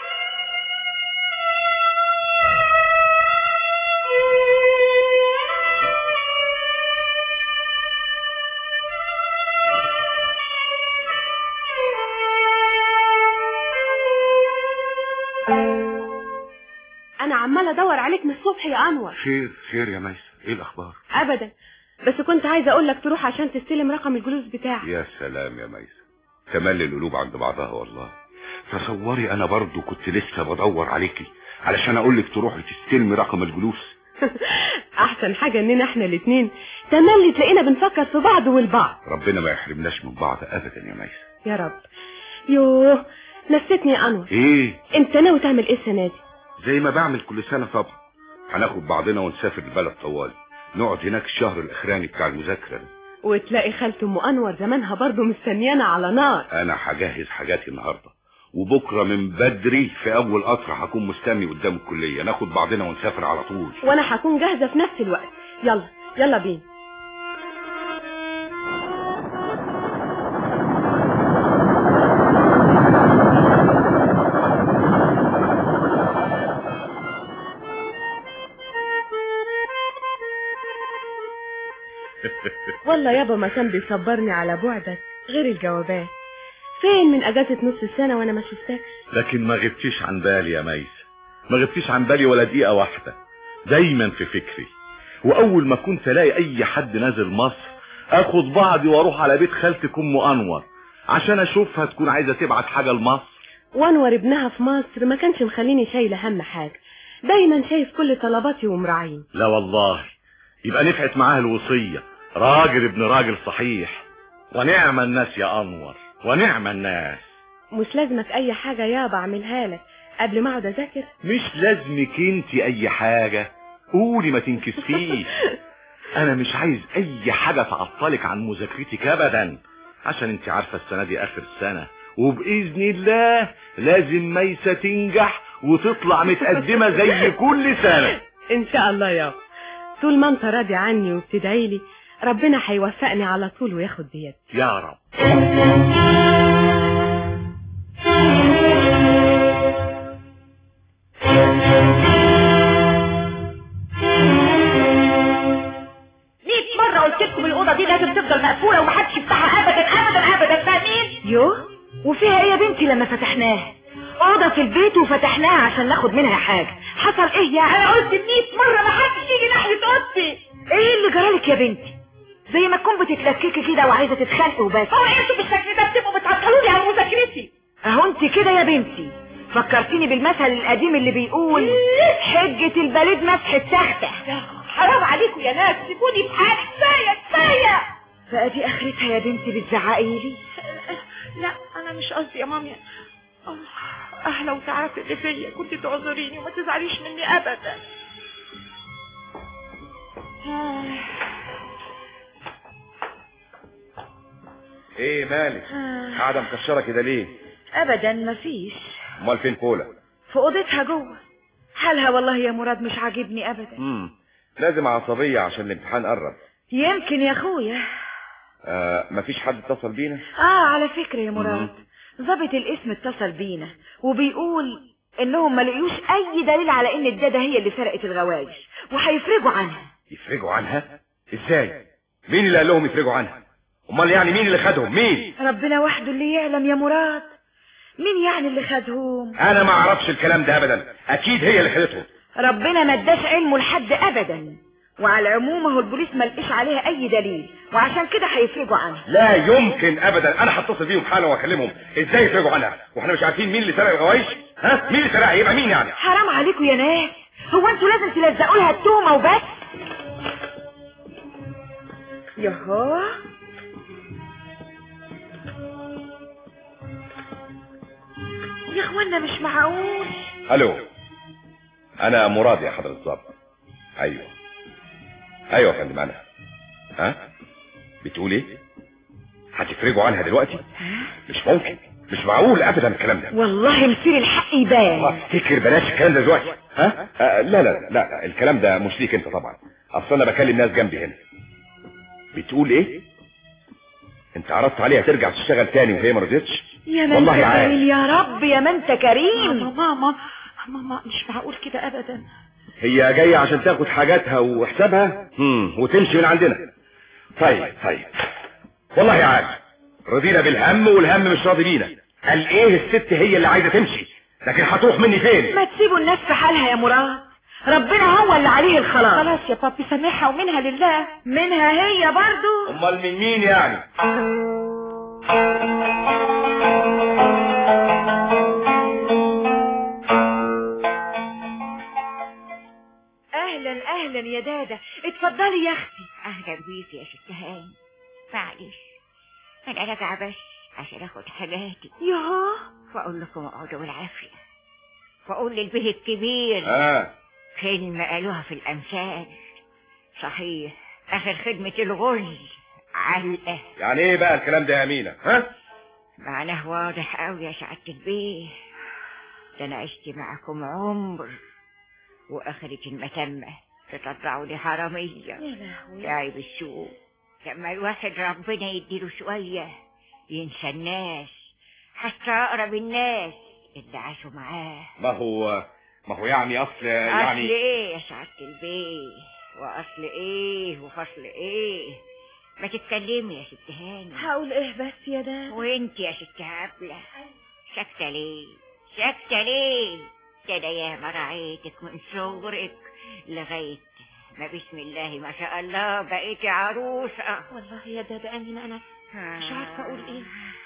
انا عماله ادور عليك من الصبح يا انور خير خير يا ميسة ايه الاخبار ابدا بس كنت عايزه اقول لك تروح عشان تستلم رقم الجلوس بتاعك يا سلام يا ميسة تملي القلوب عند بعضها والله تصوري انا برضو كنت لسه بدور عليكي علشان اقول لك تروحي تستلمي رقم الجلوس احسن حاجه اننا احنا الاتنين تملي تلاقينا بنفكر في بعض والبعض ربنا ما يحرمناش من بعض ابدا يا ميسة يا رب يوه نسيتني يا انور ايه انت ناوي تعمل ايه السنه دي زي ما بعمل كل سنة طبعا هناخد بعضنا ونسافر البلد طوال نقعد هناك الشهر الاخراني بتاع المذاكرة ده. وتلاقي خالته ام انور زمانها برضه مستنيانا على نار انا هجهز حاجاتي النهارده وبكره من بدري في اول قطر هكون مستني قدام الكليه ناخد بعضنا ونسافر على طول وانا هكون جاهزه في نفس الوقت يلا يلا بينا والله يابا ما كان بيصبرني على بعدك غير الجوابات فين من اجازه نص السنه وانا ما شفتكش لكن ما غبتيش عن بالي يا ميسة ما غبتيش عن بالي ولا دقيقه واحده دايما في فكري واول ما كنت الاقي اي حد نازل مصر اخد بعضي واروح على بيت خالتك ام انور عشان اشوفها تكون عايزه تبعت حاجه لمصر وانور ابنها في مصر ما كانش مخليني شايله هم حاجه دايما شايف كل طلباتي ومراعيني لا والله يبقى نفعت معاه الوصيه راجل ابن راجل صحيح ونعم الناس يا انور ونعم الناس مش لازمك اي حاجه يابا اعملها لك قبل ما اقعد اذاكر مش لازمك انت اي حاجة قولي ما تنكسفيش انا مش عايز اي حاجة تعطلك عن مذاكرتك ابدا عشان انت عارفة السنة دي اخر سنة وباذن الله لازم ميسة تنجح وتطلع متقدمة زي كل سنة ان شاء الله يابا طول ما انت راضي عني وبتدعي لي ربنا هيوفقني على طول وياخد بيدي يا رب مية مرة قلت لكم الأوضة دي لازم تفضل مقفولة ومحدش يفتحها أبدا أبدا أبدا فاهمين؟ يوه وفيها ايه يا بنتي لما فتحناها اوضه في البيت وفتحناها عشان ناخد منها حاجه حصل ايه يعني أنا قلت مية مرة محدش يجي ناحية أوضتي ايه اللي جرالك يا بنتي زي ما تكون بتتلككي كده وعايزه تتخانقي وبس هو انتوا بالشكل ده بتبقوا بتعطلوني عن مذاكرتي اهو انت كده يا بنتي فكرتيني بالمثل القديم اللي بيقول حجة البليد مسح التختة حرام عليكم يا ناس سيبوني في حالي كفاية كفاية بقى دي اخرتها يا بنتي بتزعقي لي لا انا مش قصدي يا مامي آه، اه لو تعرفي اللي فيا كنت تعذريني وما تزعليش مني ابدا آه. ايه مالك قاعده مكشره كده ليه ابدا مفيش امال فين بولا في اوضتها جوه حالها والله يا مراد مش عاجبني ابدا امم لازم عصبيه عشان الامتحان قرب يمكن يا اخويا آه مفيش حد اتصل بينا اه على فكرة يا مراد ضابط الاسم اتصل بينا وبيقول انهم ما لقيوش اي دليل على ان الدادة هي اللي سرقت الغوايش وهيفرجوا عنها يفرجوا عنها ازاي مين اللي قال لهم يفرجوا عنها امال يعني مين اللي خدهم مين ربنا وحده اللي يعلم يا مراد مين يعني اللي خدهم انا ما اعرفش الكلام ده ابدا اكيد هي اللي خدتهم ربنا ما اداش علمه لحد ابدا وعلى العموم هو البوليس ما لقيش عليها اي دليل وعشان كده هيفرجوا عنها لا يمكن ابدا انا هتصل بيهم حالا واكلمهم ازاي يفرجوا عنها واحنا مش عارفين مين اللي سرق الغوايش ها مين اللي سرقها يبقى مين يعني حرام عليكم يا ناس هو انتوا لازم تلزقوا لها التهمه وبس يهو يا اخوانا مش معقول الو انا مراد يا حضرة الضابط ايوه ايوه يا فندم انا ها بتقول ايه هتفرجوا عنها دلوقتي مش ممكن مش معقول ابدا الكلام ده والله مصير الحق يبان افتكر بلاش الكلام ده دلوقتي ها آه لا لا لا لا الكلام ده مش ليك انت طبعا اصل انا بكلم ناس جنبي هنا بتقول ايه انت عرضت عليها ترجع تشتغل تاني وهي ما رضيتش يا من والله انت عارف. كريم يا رب يا من انت كريم ماما ماما ماما مش معقول كده ابدا هي جاية عشان تاخد حاجاتها وحسابها هم وتمشي من عندنا طيب طيب والله عارف رضينا بالهم والهم مش راضي بينا قال ايه الست هي اللي عايزة تمشي لكن هتروح مني فين ما تسيبوا الناس في حالها يا مراد ربنا هو اللي عليه الخلاص خلاص يا بابي سامحها ومنها لله منها هي برضو امال من مين يعني اهلا اهلا يا دادا اتفضلي يا اختي اهلا بيكي يا ست هاني معلش انا راجعه بس عشان اخد حاجاتي ياه واقول لكم اقعدوا بالعافيه واقول للبيه الكبير اه كلمه قالوها في الامثال صحيح اخر خدمه الغل علقه يعني ايه بقى الكلام ده يا امينه ها معناه واضح قوي يا سعاده البيه ده انا عشت معكم عمر واخرة المتمه تطلعوا لي حراميه يا لهوي تعب السوق لما الواحد ربنا يديله شوية ينسى الناس حتى أقرب الناس اللي عاشوا معاه ما هو ما هو يعني اصل أصل يعني إيه يا سعادة البيه وأصل إيه وفصل إيه ما تتكلمي يا ست هاني هقول ايه بس يا دادا وانت يا ست عبلة ساكتة ليه ساكتة ليه ده انا ياما رعيتك من صغرك لغاية ما بسم الله ما شاء الله بقيتي عروسة والله يا دادا امين انا مش عارفه اقول ايه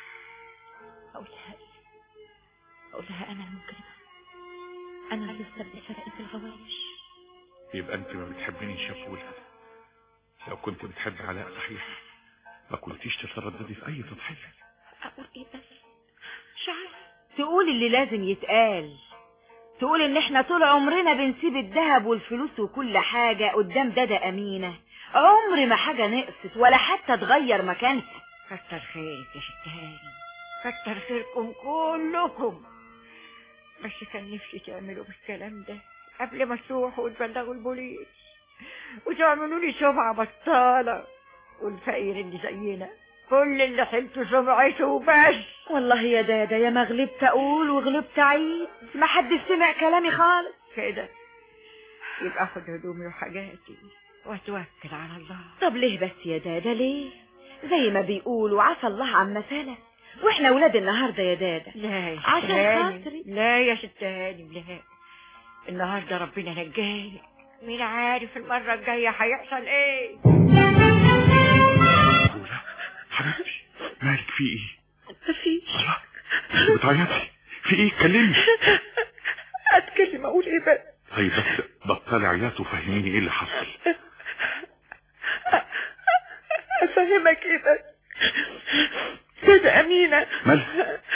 اقولها ايه اقولها انا المجرمه انا اللي السبب سرقت الغوايش يبقى انت ما بتحبنيش يا فولا لو كنت بتحب علاء صحيح ما كنتيش تترددي في اي تضحية اقول ايه بس مش عارفه تقول اللي لازم يتقال تقول ان احنا طول عمرنا بنسيب الذهب والفلوس وكل حاجة قدام دادا امينة عمر ما حاجة نقصت ولا حتى تغير مكانها كتر خيرك يا ست هاني كتر خيركم كلكم بس كان نفسي تعملوا بالكلام ده قبل ما تروحوا وتبلغوا البوليس وتعملوا لي سمعة بطالة والفقير اللي زينا كل اللي حلته سمعته وبس والله يا دادا يا ما غلبت اقول وغلبت اعيد ما حد سمع كلامي خالص كده يبقى اخد هدومي وحاجاتي واتوكل على الله طب ليه بس يا دادا ليه زي ما بيقولوا عسى الله عما سلف واحنا ولاد النهارده يا دادا لا يا ست عشان هاني خاطري. لا يا ست هاني لا النهارده ربنا نجاني مين عارف المرة الجاية هيحصل ايه حبيبتي مالك في ايه مفيش انت بتعيطي في ايه اتكلمي اتكلم اقول ايه بس طيب بس بطلي عياط وفهميني ايه اللي حصل افهمك ايه بس دادا امينه مالها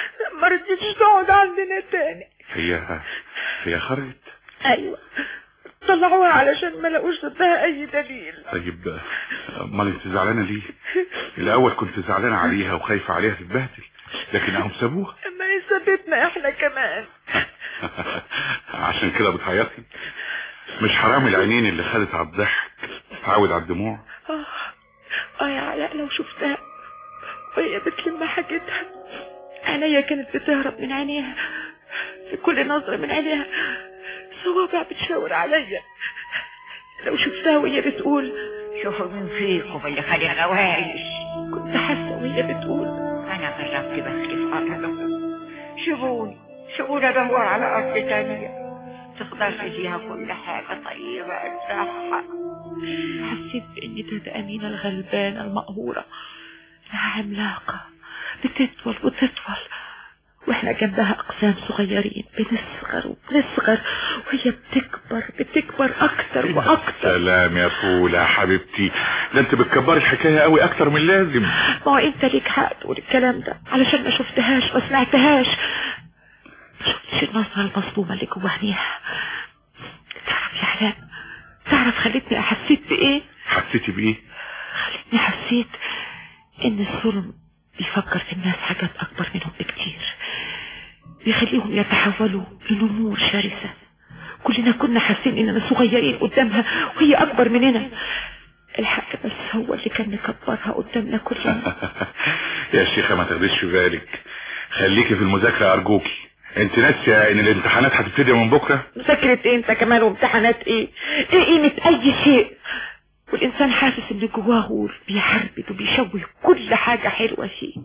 ما رضيتش تقعد عندنا تاني هي هي خرجت ايوه طلعوها علشان ما لقوش ضدها اي دليل طيب امال انت زعلانه ليه الاول كنت زعلانه عليها وخايفه عليها تتبهدل لكن اهم سابوها ما هي سابتنا احنا كمان عشان كده بتعيطي مش حرام العينين اللي خدت على الضحك تعود على الدموع اه اه يا علاء لو شفتها وهي بتلم حاجتها عينيا كانت بتهرب من عينيها في كل نظرة من عينيها صوابع بتشاور عليا لو شفتها وهي بتقول شوفوا مين فيكم اللي خد الغوايش كنت حاسة وهي بتقول انا جربت بس في ارض سيبوني سيبوني ادور على ارض تانية تقدر فيها كل حاجة طيبة اتزحق حسيت باني تهدى امينة الغلبانة المقهورة لها عملاقة بتطول وتطول واحنا جنبها اقسام صغيرين بنصغر وبنصغر وهي بتكبر بتكبر اكتر واكتر سلام يا فولة حبيبتي ده انت بتكبري الحكاية قوي اكتر من لازم ما هو انت ليك حق تقول الكلام ده علشان ما شفتهاش ما سمعتهاش ما شفتش النظرة المصدومة اللي جوا عينيها تعرف يا حلال تعرف خلتني حسيت بايه حسيتي بايه خلتني حسيت ان الظلم بيفكر في الناس حاجات اكبر منهم بكتير بيخليهم يتحولوا لنمور شرسة كلنا كنا حاسين اننا صغيرين قدامها وهي اكبر مننا الحق بس هو اللي كان مكبرها قدامنا كلنا يا شيخة ما تاخديش في بالك خليكي في المذاكرة ارجوكي انت ناسية ان الامتحانات هتبتدي من بكرة مذاكرة ايه انت كمان وامتحانات ايه ايه قيمة اي شيء والانسان حاسس ان جواه غور بيحربد وبيشوه كل حاجة حلوة فيه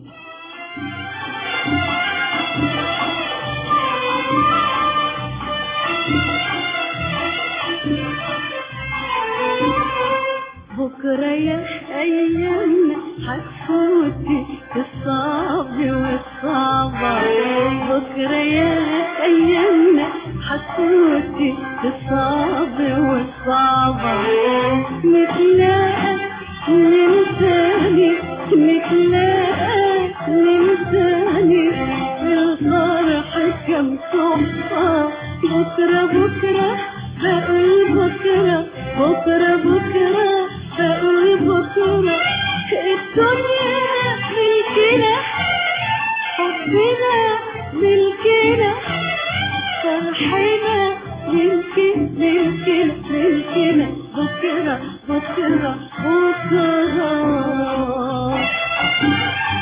بكرة يا أيام حتفوتي الصعب والصعبة بكرة يا أيام حتفوتي الصعب والصعبة نتلاقى ننساني نتلاقى ننساني الفرح كم صحة بكرة بكرة بقول بكرة بكرة بكرة بقول بكرة الدنيا ملكنا حبنا ملكنا فرحنا ملكنا ملكنا ملكنا بكرة بكرة بكرة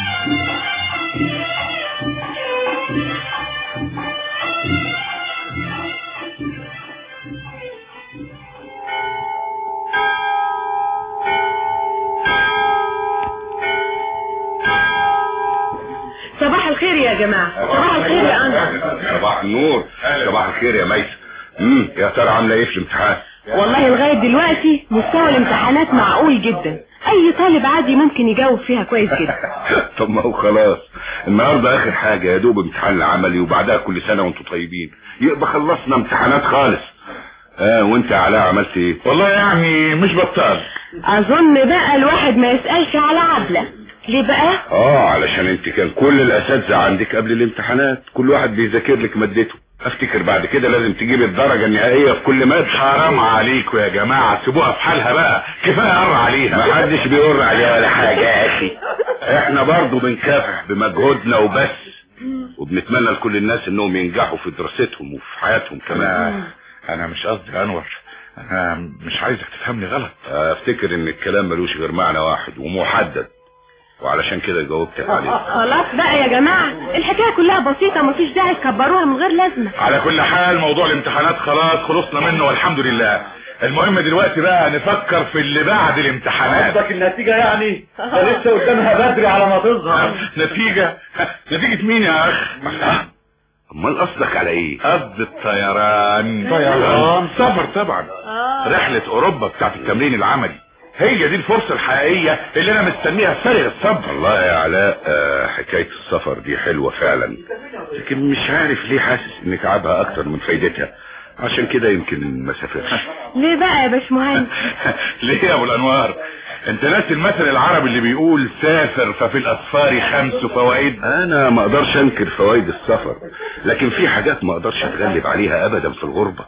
صباح الخير يا جماعة صباح الخير يا أنور صباح النور صباح الخير يا ميسة امم يا ترى عامله ايه في الامتحان والله لغاية دلوقتي مستوى الامتحانات معقول جدا أي طالب عادي ممكن يجاوب فيها كويس جدا طب ما هو خلاص النهارده اخر حاجه يا دوب امتحان العملي وبعدها كل سنه وانتم طيبين يبقى خلصنا امتحانات خالص اه وانت يا علاء عملت ايه والله يعني مش بطال أظن بقى الواحد ما يسألش على عبلة ليه بقى؟ اه علشان انت كان كل الاساتذه عندك قبل الامتحانات كل واحد بيذاكر لك مادته افتكر بعد كده لازم تجيب الدرجه النهائيه في كل ماده حرام عليكم يا جماعة سيبوها في حالها بقى كفاية قر عليها ما حدش بيقر عليها ولا حاجه يا اخي احنا برضو بنكافح بمجهودنا وبس وبنتمنى لكل الناس انهم ينجحوا في دراستهم وفي حياتهم كمان انا انا مش قصدي يا انور انا مش عايزك تفهمني غلط افتكر ان الكلام ملوش غير معنى واحد ومحدد وعلشان كده جاوبتك عليه خلاص بقى يا جماعة الحكاية كلها بسيطة مفيش داعي تكبروها من غير لازمة على كل حال موضوع الامتحانات خلاص خلصنا منه والحمد لله المهم دلوقتي بقى نفكر في اللي بعد الامتحانات قصدك النتيجة يعني ده لسه قدامها بدري على ما تظهر نتيجة نتيجة مين يا اخ امال قصدك على ايه قصد الطيران طيران؟ سفر طبعا رحلة اوروبا بتاعت التمرين العملي هي دي الفرصة الحقيقية اللي انا مستنيها فارغ الصبر والله يا علاء آه، حكاية السفر دي حلوة فعلا لكن مش عارف ليه حاسس ان تعبها اكتر من فايدتها عشان كده يمكن ما سافرش ليه بقى يا باشمهندس ليه يا ابو الانوار انت ناسي المثل العربي اللي بيقول سافر ففي الاسفار خمس فوائد انا ما اقدرش انكر فوائد السفر لكن في حاجات ما اقدرش اتغلب عليها ابدا في الغربة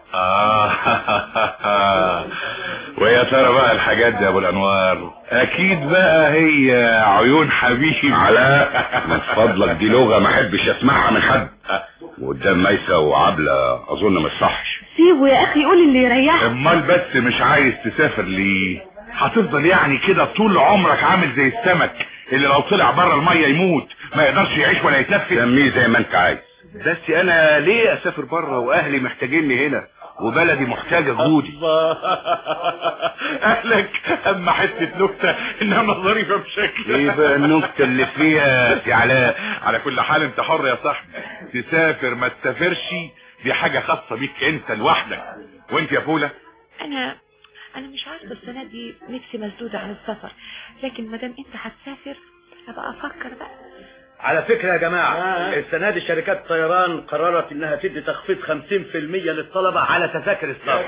آه ويا ترى بقى الحاجات دي يا ابو الانوار اكيد بقى هي عيون حبيبي علاء من فضلك دي لغة ما احبش اسمعها من حد وقدام ميسة وعبلة اظن ما صحش سيبه يا اخي قول اللي يريحك امال بس مش عايز تسافر ليه هتفضل يعني كده طول عمرك عامل زي السمك اللي لو طلع بره الميه يموت ما يقدرش يعيش ولا يتنفس سميه زي ما انت عايز بس انا ليه اسافر بره واهلي محتاجيني هنا وبلدي محتاجة جهودي اهلك اما حتة نكتة انما ظريفة بشكل ايه بقى النكتة اللي فيها يا علاء على كل حال انت حر يا صاحبي تسافر ما تسافرش دي حاجة خاصة بيك انت لوحدك وانت يا فولة انا انا مش عارفه السنه دي نفسي مسدوده عن السفر لكن ما دام انت هتسافر ابقى افكر بقى على فكرة يا جماعة السنة دي شركات الطيران قررت انها تدي تخفيض 50% للطلبة على تذاكر السفر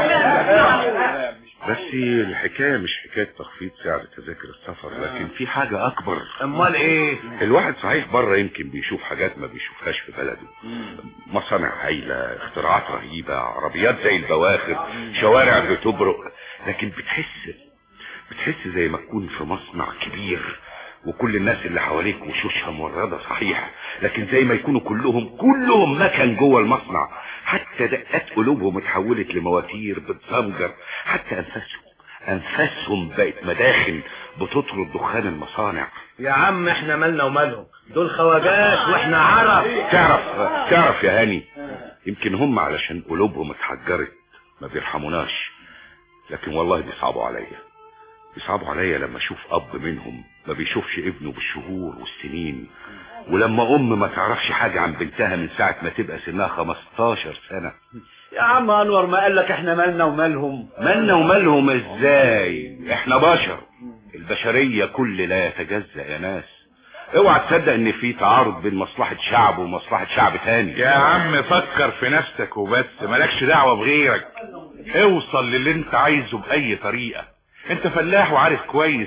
بس الحكاية مش حكاية تخفيض سعر تذاكر السفر لكن في حاجة اكبر امال ايه الواحد صحيح بره يمكن بيشوف حاجات ما بيشوفهاش في بلده مصانع هايلة اختراعات رهيبة عربيات زي البواخر شوارع بتبرق لكن بتحس بتحس زي ما تكون في مصنع كبير وكل الناس اللي حواليك وشوشها موردة صحيح لكن زي ما يكونوا كلهم كلهم مكن جوه المصنع حتى دقات قلوبهم اتحولت لمواتير بتزمجر حتى انفاسهم انفاسهم بقت مداخن بتطرد دخان المصانع يا عم احنا مالنا ومالهم دول خواجات واحنا عرب تعرف تعرف يا هاني يمكن هم علشان قلوبهم اتحجرت ما بيرحموناش لكن والله بيصعبوا عليا بيصعبوا عليا لما اشوف اب منهم ما بيشوفش ابنه بالشهور والسنين ولما ام ما تعرفش حاجة عن بنتها من ساعة ما تبقى سنها 15 سنة يا عم انور ما قالك احنا مالنا ومالهم مالنا ومالهم ازاي احنا بشر البشرية كل لا يتجزأ يا ناس اوعى تصدق ان في تعارض بين مصلحة شعب ومصلحة شعب تاني يا عم فكر في نفسك وبس مالكش دعوة بغيرك اوصل للي انت عايزه بأي طريقة انت فلاح وعارف كويس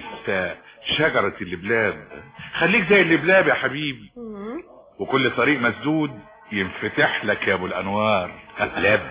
شجرة اللبلاب خليك زي اللبلاب يا حبيبي وكل طريق مسدود ينفتح لك يا ابو الانوار لبلاب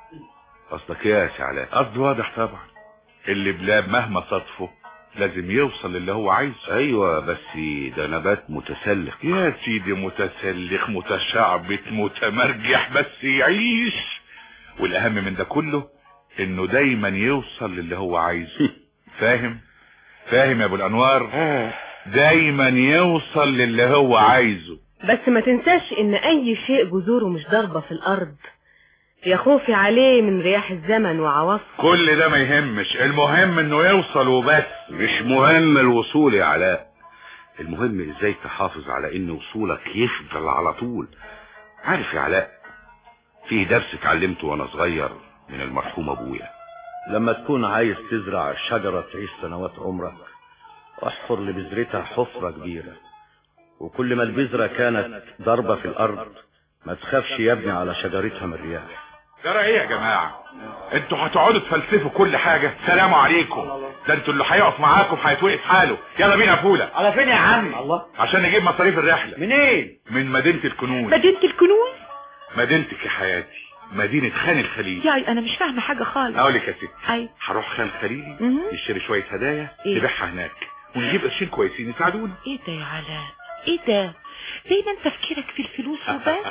قصدك ايه يا سعلاء قصد واضح طبعا اللبلاب مهما صدفه لازم يوصل للي هو عايزه ايوه بس ده نبات متسلق يا سيدي متسلخ متشعبط متمرجح بس يعيش والاهم من ده كله انه دايما يوصل للي هو عايزه فاهم فاهم يا ابو الانوار دايما يوصل للي هو عايزه بس ما تنساش ان اي شيء جذوره مش ضربة في الارض يا خوفي عليه من رياح الزمن وعواصفه كل ده ما يهمش المهم انه يوصل وبس مش مهم الوصول يا علاء المهم ازاي تحافظ على ان وصولك يفضل على طول عارف يا علاء فيه درس اتعلمته وانا صغير من المرحوم ابويا لما تكون عايز تزرع شجرة تعيش سنوات عمرك احفر لبذرتها حفرة كبيرة وكل ما البذرة كانت ضربة في الارض ما تخافش يبني على شجرتها من الرياح ترى ايه يا جماعة انتوا هتقعدوا تفلسفوا كل حاجة سلام عليكم ده انتوا اللي هيقف معاكم هيتوقف حاله يلا بينا فولة على فين يا عم الله عشان نجيب مصاريف الرحلة منين من مدينة الكنوز مدينة الكنوز مدينتك يا حياتي مدينة خان الخليل ياي انا مش فاهمة حاجة خالص اقول لك يا ستي اي هروح خان الخليلي مهم. نشتري شوية هدايا إيه؟ نبيعها هناك ونجيب قرشين كويسين يساعدونا ايه ده يا علاء ايه ده دايما تفكيرك في الفلوس وبس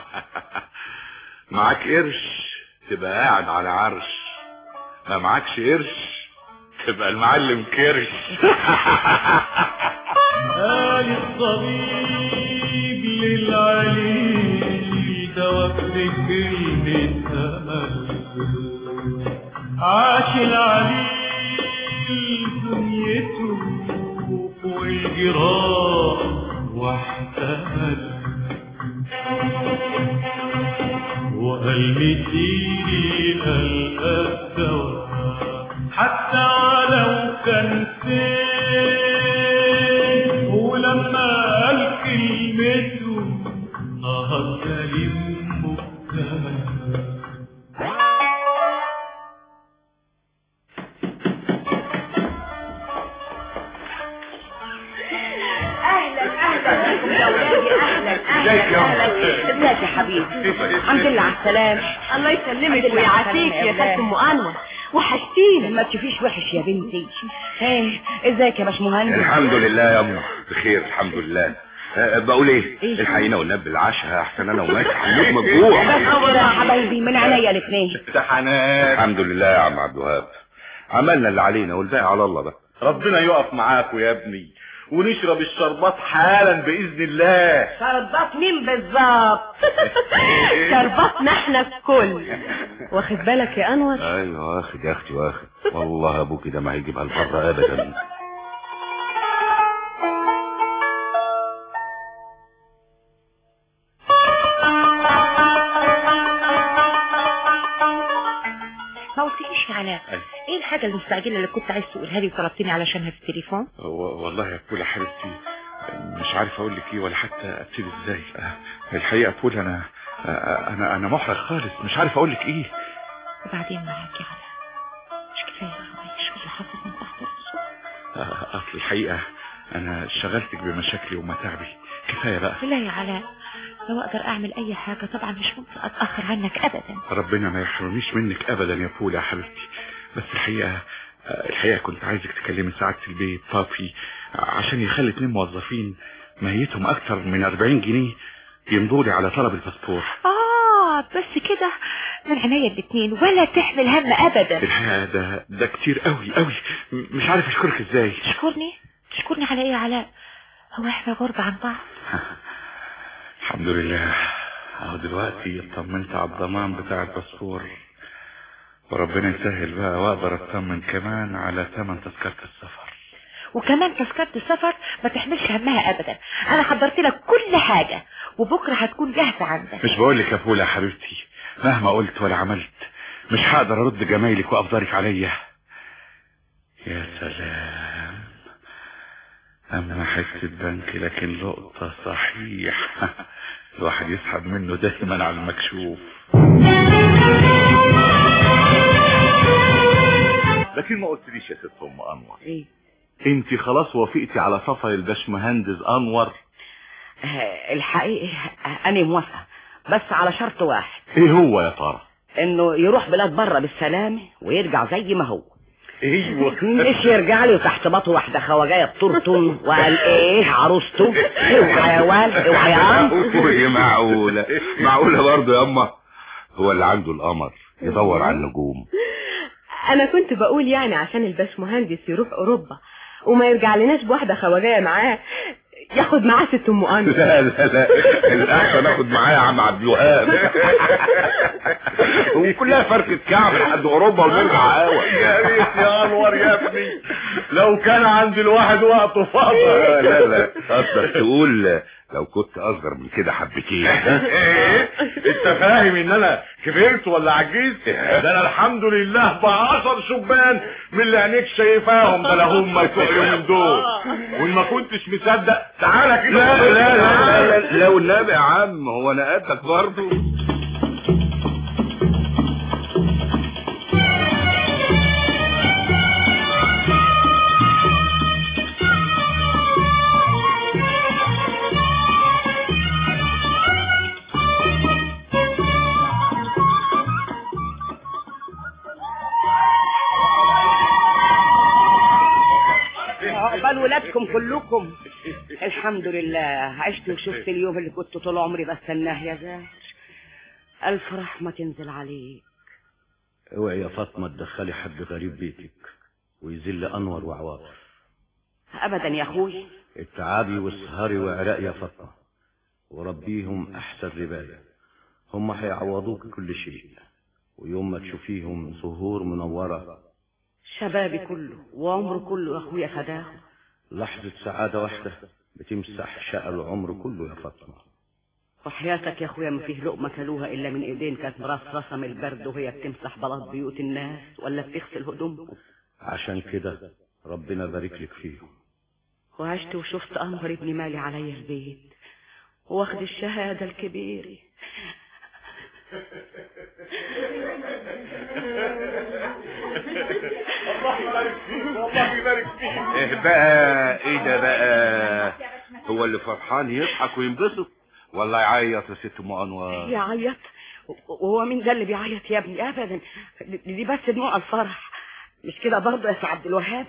معاك قرش تبقى قاعد على عرش ما معاكش قرش تبقى المعلم كرش قال الطبيب للعليل توفي كلمة أمل عاش العليل دنيته فوق الجراح واحتمل وقال مسيري الأبدوى حتى ولو كان فين ولما قال كلمته نهض سليم مكتمل ازيك يا حبيبي الحمد لله على السلامة الله يسلمك ويعافيك يا خالة ام انور وحشتينا ما تشوفيش وحش يا بنتي ايه ازيك يا باشمهندس الحمد لله يا امه بخير الحمد لله أه بقول ايه الحقينا وننام بالعشاء احسن انا وماشي هنموت من الجوع بس كده يا حبايبي من عينيا الاثنين امتحانات الحمد لله يا عم عبد الوهاب عملنا اللي علينا والباقي على الله بقى ربنا يقف معاكوا يا ابني ونشرب الشربات حالا باذن الله شربات مين بالظبط شرباتنا احنا الكل واخد بالك يا انور ايوه واخد يا اختي واخد والله ابوك ده ما هيجيبها لبره ابدا ما قلتليش يا علاء ايه الحاجة المستعجلة اللي كنت عايز تقولها لي وطلبتني علشانها في التليفون و- والله يا بولا حبيبتي مش عارف اقول لك ايه ولا حتى ابتدي ازاي أه، الحقيقه بولا انا أه، انا انا محرج خالص مش عارف اقول لك ايه وبعدين معاك يا علاء مش كفاية خلاص اللي حصل من تحت الرسول أه، اصل الحقيقه انا شغلتك بمشاكلي ومتاعبي كفايه بقى لا يا علاء لو اقدر اعمل اي حاجة طبعا مش ممكن اتأخر عنك ابدا ربنا ما يحرمنيش منك ابدا يا بولا يا حبيبتي بس الحقيقه أه، الحقيقه كنت عايزك تكلمي سعاده البيت بابي عشان يخلي اتنين موظفين ماهيتهم اكتر من 40 جنيه يمضوا لي على طلب الباسبور اه بس كده من عينيا الاتنين ولا تحمل هم ابدا الحقيقه ده ده كتير قوي قوي م- مش عارف اشكرك ازاي تشكرني تشكرني على ايه يا علاء هو احنا غربة عن بعض الحمد لله اهو دلوقتي اطمنت على الضمان بتاع الباسبور وربنا يسهل بقى واقدر اطمن كمان على ثمن تذكرة السفر وكمان تذكرة السفر ما تحملش همها ابدا انا حضرت لك كل حاجة وبكرة هتكون جاهزة عندك مش بقول لك يا بولا يا حبيبتي مهما قلت ولا عملت مش هقدر ارد جمايلك وافضلك عليا يا سلام اما حتة بنك لكن لقطة صحيح الواحد يسحب منه دايما على المكشوف لكن ما قلتليش يا ست ام انور ايه انت خلاص وافقتي على سفر الباشمهندس انور آه، الحقيقة آه، انا موافقة بس على شرط واحد ايه هو يا ترى انه يروح بلاد بره بالسلامة ويرجع زي ما هو ايوه مش يرجع لي وتحت باطه واحدة خواجاية بترطن وقال ايه عروسته اوعى يا والد اوعى يا عم يا معقولة معقولة برضه يا اما هو اللي عنده القمر يدور على النجوم انا كنت بقول يعني عشان الباشمهندس يروح اوروبا وما يرجع لناش بواحده خواجايه معاه ياخد معاه ست ام انور لا لا لا الاحسن اخد معايا يا عم عبد الوهاب وكلها فرقة كعب لحد اوروبا ونرجع قهوة يا ريت يا انور يا ابني لو كان عند الواحد وقته فاضي لا لا لا قصدك تقول لو كنت اصغر من كده حبتين ايه انت فاهم ان انا كبرت ولا عجزت ده انا الحمد لله بعشر شبان من اللي عينيك شايفاهم ده لا هم يتوقعوا من دول وان ما كنتش مصدق تعالى كده لا لا لا لا لا والنبي يا عم هو انا قدك برضه عقبال ولادكم كلكم الحمد لله عشت وشفت اليوم اللي كنت طول عمري بستناه يا زاهر الف رحمة تنزل عليك اوعي يا فاطمة تدخلي حد غريب بيتك ويذل انور وعواطف ابدا يا اخوي اتعابي واسهري وعراق يا فاطمة وربيهم احسن رباية هم هيعوضوك كل شيء ويوم ما تشوفيهم زهور منورة شبابي كله وعمره كله يا اخويا فداه لحظة سعادة واحدة بتمسح شقى العمر كله يا فاطمة وحياتك يا اخويا ما فيه لقمة كلوها الا من ايدين كانت مرصرصة من البرد وهي بتمسح بلاط بيوت الناس ولا بتغسل هدومهم عشان كده ربنا بارك لك فيهم وعشت وشفت انور ابن مالي عليا البيت واخد الشهادة الكبيرة الله يبارك فيك والله يبارك فيك ايه بقى ايه ده بقى هو اللي فرحان يضحك وينبسط ولا يعيط يا ست ام انور يعيط وهو مين ده اللي بيعيط يا ابني ابدا دي بس دموع الفرح مش كده برضه يا سي عبد الوهاب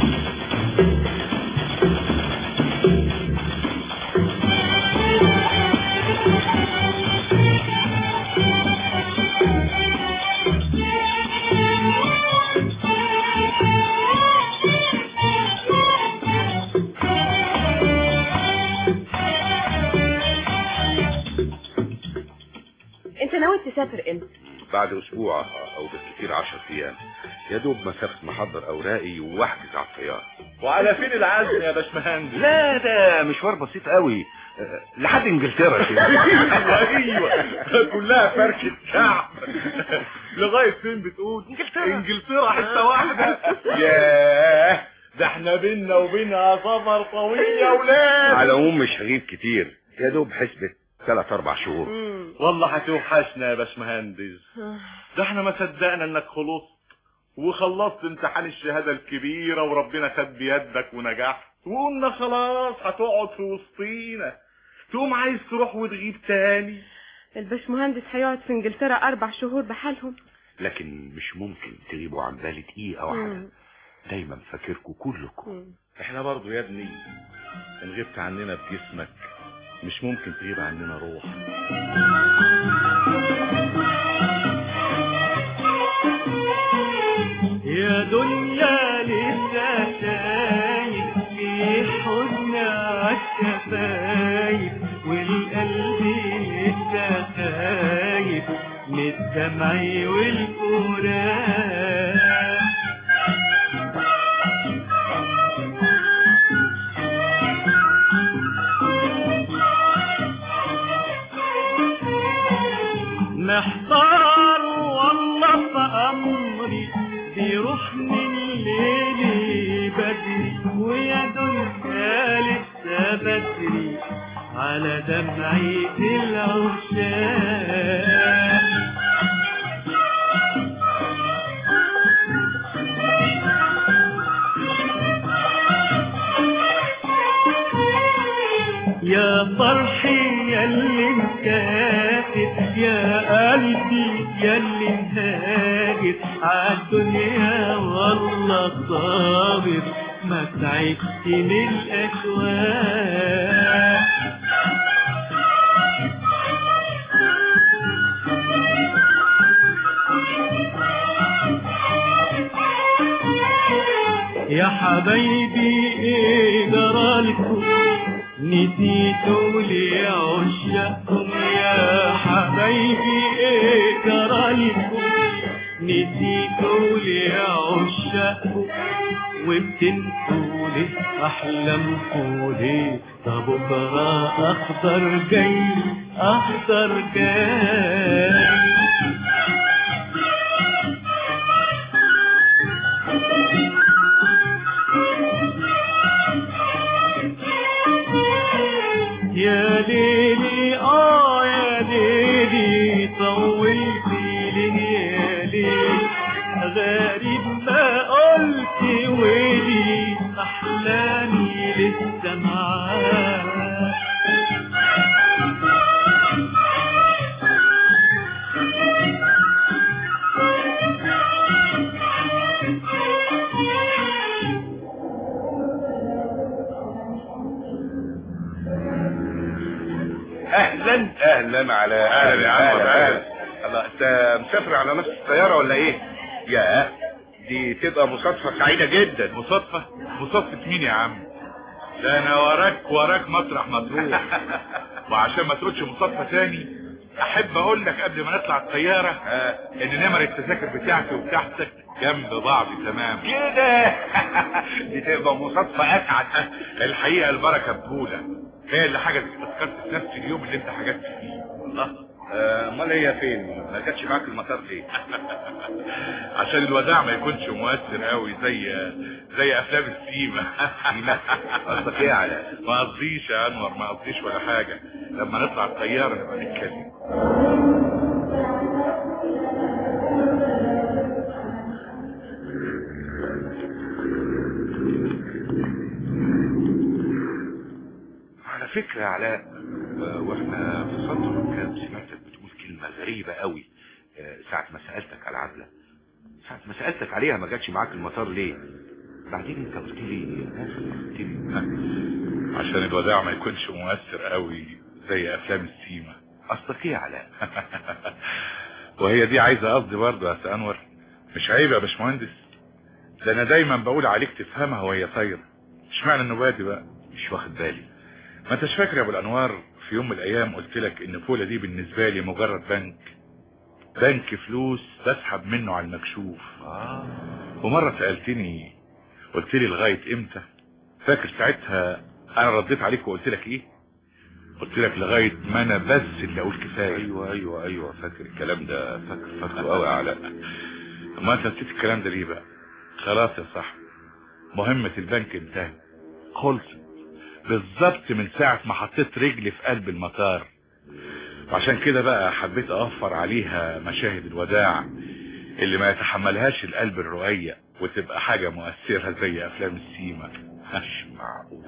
انت ناوي تسافر امتى بعد اسبوع او بالكثير عشر ايام يا دوب مسافة محضر اوراقي واحجز على الطيارة وعلى فين العزم يا باشمهندس لا ده مشوار بسيط قوي أه، لحد انجلترا كده ايوه ايوه كلها فركة شعب لغاية فين بتقول انجلترا انجلترا حتة واحدة ياه ده احنا بينا وبينها سفر طويل يا ولاد على العموم مش هغيب كتير يا دوب حسبة ثلاث اربع شهور والله هتوحشنا يا باشمهندس ده احنا ما صدقنا انك خلصت وخلصت امتحان الشهادة الكبيرة وربنا خد بيدك ونجحت وقلنا خلاص هتقعد في وسطينا تقوم عايز تروح وتغيب تاني الباشمهندس هيقعد في انجلترا اربع شهور بحالهم لكن مش ممكن تغيبوا عن بالي دقيقة واحدة مم. دايما فاكركم كلكم احنا برضو يا ابني ان غبت عننا بجسمك مش ممكن تغيب عننا روح يا دنيا لسه شايف في حزن عالشفايف والقلب لسه خايف من الدمع والفراق محتار والله في أمري بيروح من ليلي بدري ويا دنيا لسه بدري على دمعة العشاق يا فرحي يا اللي مكافئ يا قلبي يا اللي مهاجر عالدنيا والله صابر ما تعبت من الأشواق يا حبايبي ايه جرالكم نسيتوا لي عشاقكم يا حبايبي ايه جرالكم نسيتوا لي عشاقكم وبتنسوا لي احلامكم ليه طب بكره اخضر جاي اخضر جاي يا ليلي اه يا ليلي طولت ليالي غريب ما قلت ويلي احلامي لسه معاك اهلا اهلا على اهلا يا عم اهلا الله انت مسافر على نفس الطيارة ولا ايه يا دي تبقى مصادفة سعيدة جدا مصادفة مصادفة مين يا عم ده انا وراك وراك مطرح ما تروح وعشان ما تقولش مصادفة تاني احب اقول لك قبل ما نطلع الطيارة ان نمر التذاكر بتاعتي وبتاعتك جنب بعض تمام كده دي تبقى مصادفة اسعد الحقيقة البركة بهولة هي اللي حجزت تذكرة في نفس اليوم اللي انت حجزت فيه الله آه، امال هي فين ما جاتش معاك المطار ليه عشان الوداع ما يكونش مؤثر قوي زي زي افلام السيما قصدك ايه يا علاء ما قصديش يا انور ما قصديش ولا حاجه لما نطلع الطياره نبقى نتكلم على فكرة يا علاء و- واحنا سمعتك بتقول كلمة غريبة قوي آه، ساعة ما سألتك على عبلة ساعة ما سألتك عليها ما جاتش معاك المطار ليه بعدين انت قلت لي قلت لي عشان الوداع ما يكونش مؤثر قوي زي افلام السيما قصدك ايه يا علاء وهي دي عايزه قصدي برضه يا أستاذ انور مش عيب يا باشمهندس ده انا دايما بقول عليك تفهمها وهي طايره اشمعنى النباتي بقى مش واخد بالي ما انتش فاكر يا ابو الانوار في يوم من الايام قلت لك ان بولا دي بالنسبه لي مجرد بنك بنك فلوس بسحب منه على المكشوف آه. ومره سالتني قلت لي لغايه امتى فاكر ساعتها انا رديت عليك وقلت لك ايه قلت لك لغايه ما انا بس اللي اقول كفايه ايوه ايوه ايوه فاكر الكلام ده فاكر فاكره قوي يا علاء ما انت نسيت الكلام ده ليه بقى خلاص يا صاحبي مهمة البنك انتهت خلصت بالظبط من ساعة ما حطيت رجلي في قلب المطار وعشان كده بقى حبيت اوفر عليها مشاهد الوداع اللي ما يتحملهاش القلب الرقيق وتبقى حاجة مؤثرة زي افلام السيما مش معقول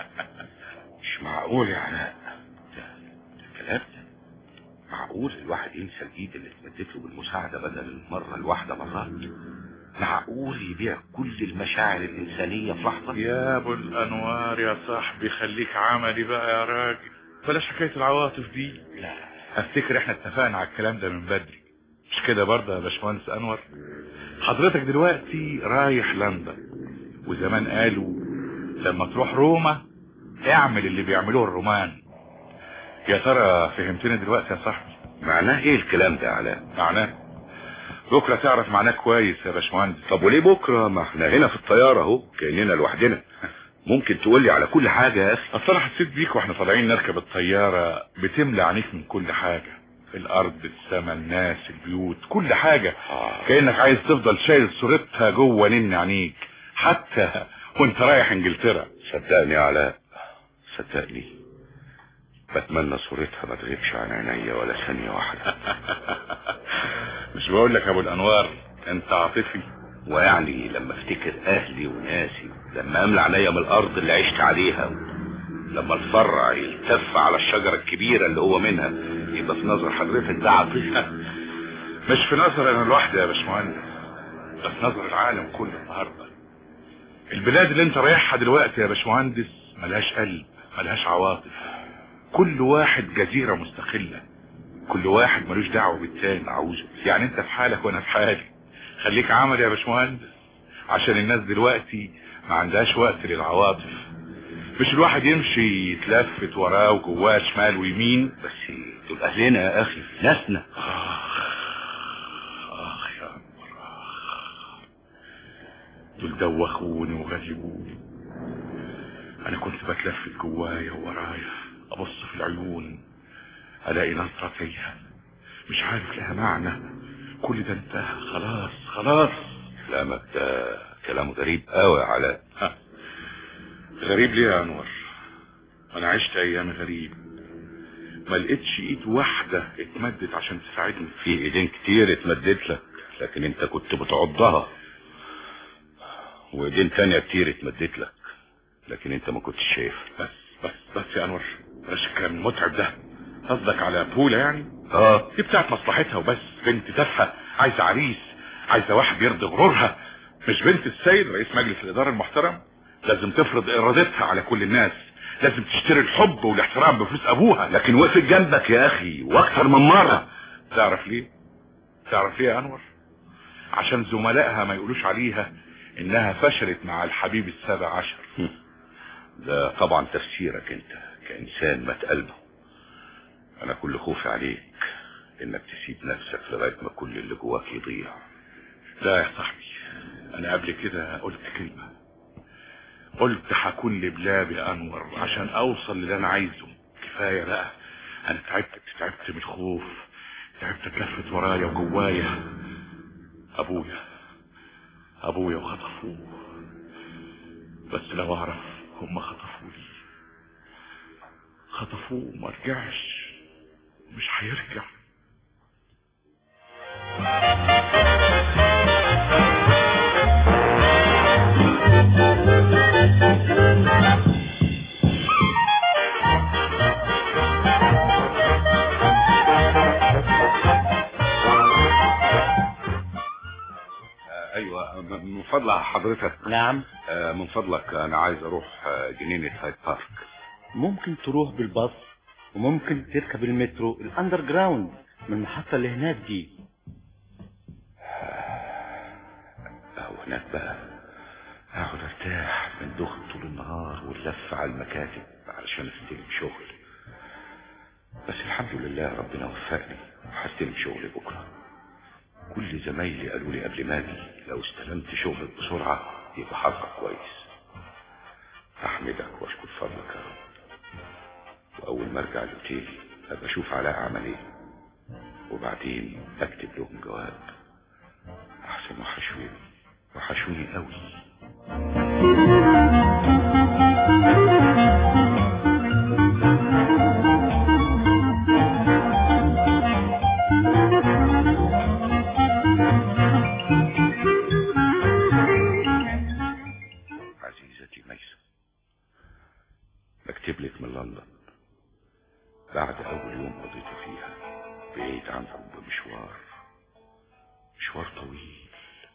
مش معقول يا علاء ده ده كلام ده معقول الواحد ينسى الايد اللي اتمدت له بالمساعدة بدل المرة الواحدة مرات معقول يبيع كل المشاعر الإنسانية في لحظة يا ابو الانوار يا صاحبي خليك عملي بقى يا راجل بلاش حكاية العواطف دي لا افتكر احنا اتفقنا على الكلام ده من بدري مش كده برضه يا باشمهندس انور حضرتك دلوقتي رايح لندن وزمان قالوا لما تروح روما اعمل اللي بيعملوه الرومان يا ترى فهمتني دلوقتي يا صاحبي معناه ايه الكلام ده يا علاء معناه بكره تعرف معناه كويس يا باشمهندس طب وليه بكرة ما احنا هنا في الطيارة اهو كأننا لوحدنا ممكن تقول لي على كل حاجة يا اخي اصل انا حسيت بيك واحنا طالعين نركب الطيارة بتملى عينيك من كل حاجة الارض السماء الناس البيوت كل حاجة آه. كأنك عايز تفضل شايل صورتها جوه نن عينيك حتى وانت رايح انجلترا صدقني يا علاء صدقني بتمنى صورتها ما تغيبش عن عينيا ولا ثانية واحدة مش بقول لك يا ابو الانوار انت عاطفي ويعني لما افتكر اهلي وناسي لما املى عينيا من الارض اللي عشت عليها لما الفرع يلتف على الشجرة الكبيرة اللي هو منها يبقى في نظر حضرتك ده عاطفي مش في نظر انا لوحدي يا باشمهندس ده في نظر العالم كله النهارده البلاد اللي انت رايحها دلوقتي يا باشمهندس ملهاش قلب ملهاش عواطف كل واحد جزيرة مستقلة كل واحد ملوش دعوة بالتاني عاوزه يعني انت في حالك وانا في حالي خليك عملي يا باشمهندس عشان الناس دلوقتي ما عندهاش وقت للعواطف مش الواحد يمشي يتلفت وراه وجواه شمال ويمين بس دول اهلنا يا اخي ناسنا اخ يا عمر اخ دول دوخوني وغلبوني انا كنت بتلفت جوايا وورايا ابص في العيون الاقي نظرة فيها مش عارف لها معنى كل ده انتهى خلاص خلاص كلامك ده كلام غريب قوي يا علاء ها. غريب ليه يا انور انا عشت ايام غريب ما لقيتش ايد واحدة اتمدت عشان تساعدني في ايدين كتير اتمدت لك لكن انت كنت بتعضها وايدين تانية كتير اتمدت لك لكن انت ما كنتش شايف بس بس بس يا انور بلاش الكلام المتعب ده قصدك على بولا يعني اه دي بتاعت مصلحتها وبس بنت تافهه عايزه عريس عايزه واحد يرضي غرورها مش بنت السيد رئيس مجلس الاداره المحترم لازم تفرض ارادتها على كل الناس لازم تشتري الحب والاحترام بفلوس ابوها لكن وقفت جنبك يا اخي واكثر من مرة تعرف ليه تعرف ليه يا انور عشان زملائها ما يقولوش عليها انها فشلت مع الحبيب السابع عشر ده طبعا تفسيرك انت كانسان مات قلبه انا كل خوفي عليك انك تسيب نفسك لغاية ما كل اللي جواك يضيع لا يا صاحبي انا قبل كده قلت كلمة قلت هكون لبلاب يا انور عشان اوصل للي انا عايزه كفاية بقى انا تعبت تعبت من الخوف تعبت اتلفت ورايا وجوايا ابويا ابويا وخطفوه بس لو اعرف هم خطفوني خطفوه ما رجعش مش هيرجع هو م- من فضل حضرتك نعم آه، من فضلك انا عايز اروح آه، جنينة هايد بارك ممكن تروح بالباص وممكن تركب المترو الاندر جراوند من المحطة اللي هناك دي أو هناك بقى اقعد ارتاح من ضغط طول النهار واللف على المكاتب علشان استلم شغل بس الحمد لله ربنا وفقني وهستلم شغل بكره كل زمايلي قالوا لي قبل ما اجي لو استلمت شغلك بسرعه يبقى حظك كويس احمدك واشكر فضلك يا رب واول ما ارجع الاوتيل ابقى اشوف علاء عمل ايه وبعدين اكتب لهم جواب احسن وحشوني وحشوني قوي عزيزتي ميسة بكتب لك من لندن بعد أول يوم قضيته فيها بعيد عنكم بمشوار مشوار طويل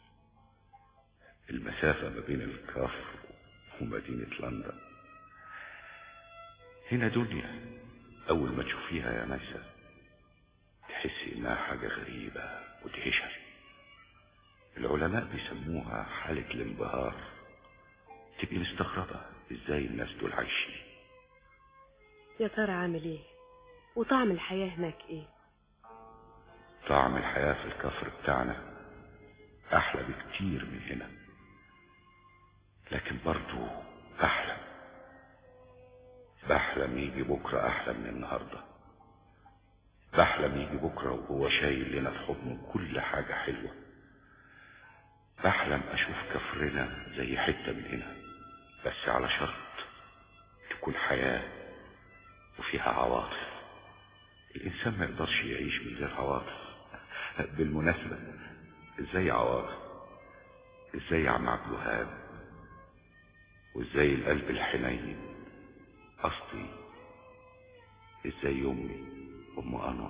المسافة ما بين الكفر ومدينة لندن هنا دنيا أول ما تشوفيها يا ميسة تحسي إنها حاجة غريبة مدهشة العلماء بيسموها حالة الانبهار تبقي مستغربة ازاي الناس دول عايشين يا ترى عامل ايه وطعم الحياة هناك ايه طعم الحياة في الكفر بتاعنا أحلى بكتير من هنا لكن برضو بحلم بحلم يجي بكرة أحلى من النهاردة بحلم يجي بكرة وهو شايل لنا في حضنه كل حاجة حلوة بحلم أشوف كفرنا زي حتة من هنا بس على شرط تكون حياة وفيها عواطف الإنسان ما يقدرش يعيش من غير عواطف بالمناسبة ازاي عواطف ازاي يا عم عبد الوهاب وازاي القلب الحنين قصدي ازاي امي ام انور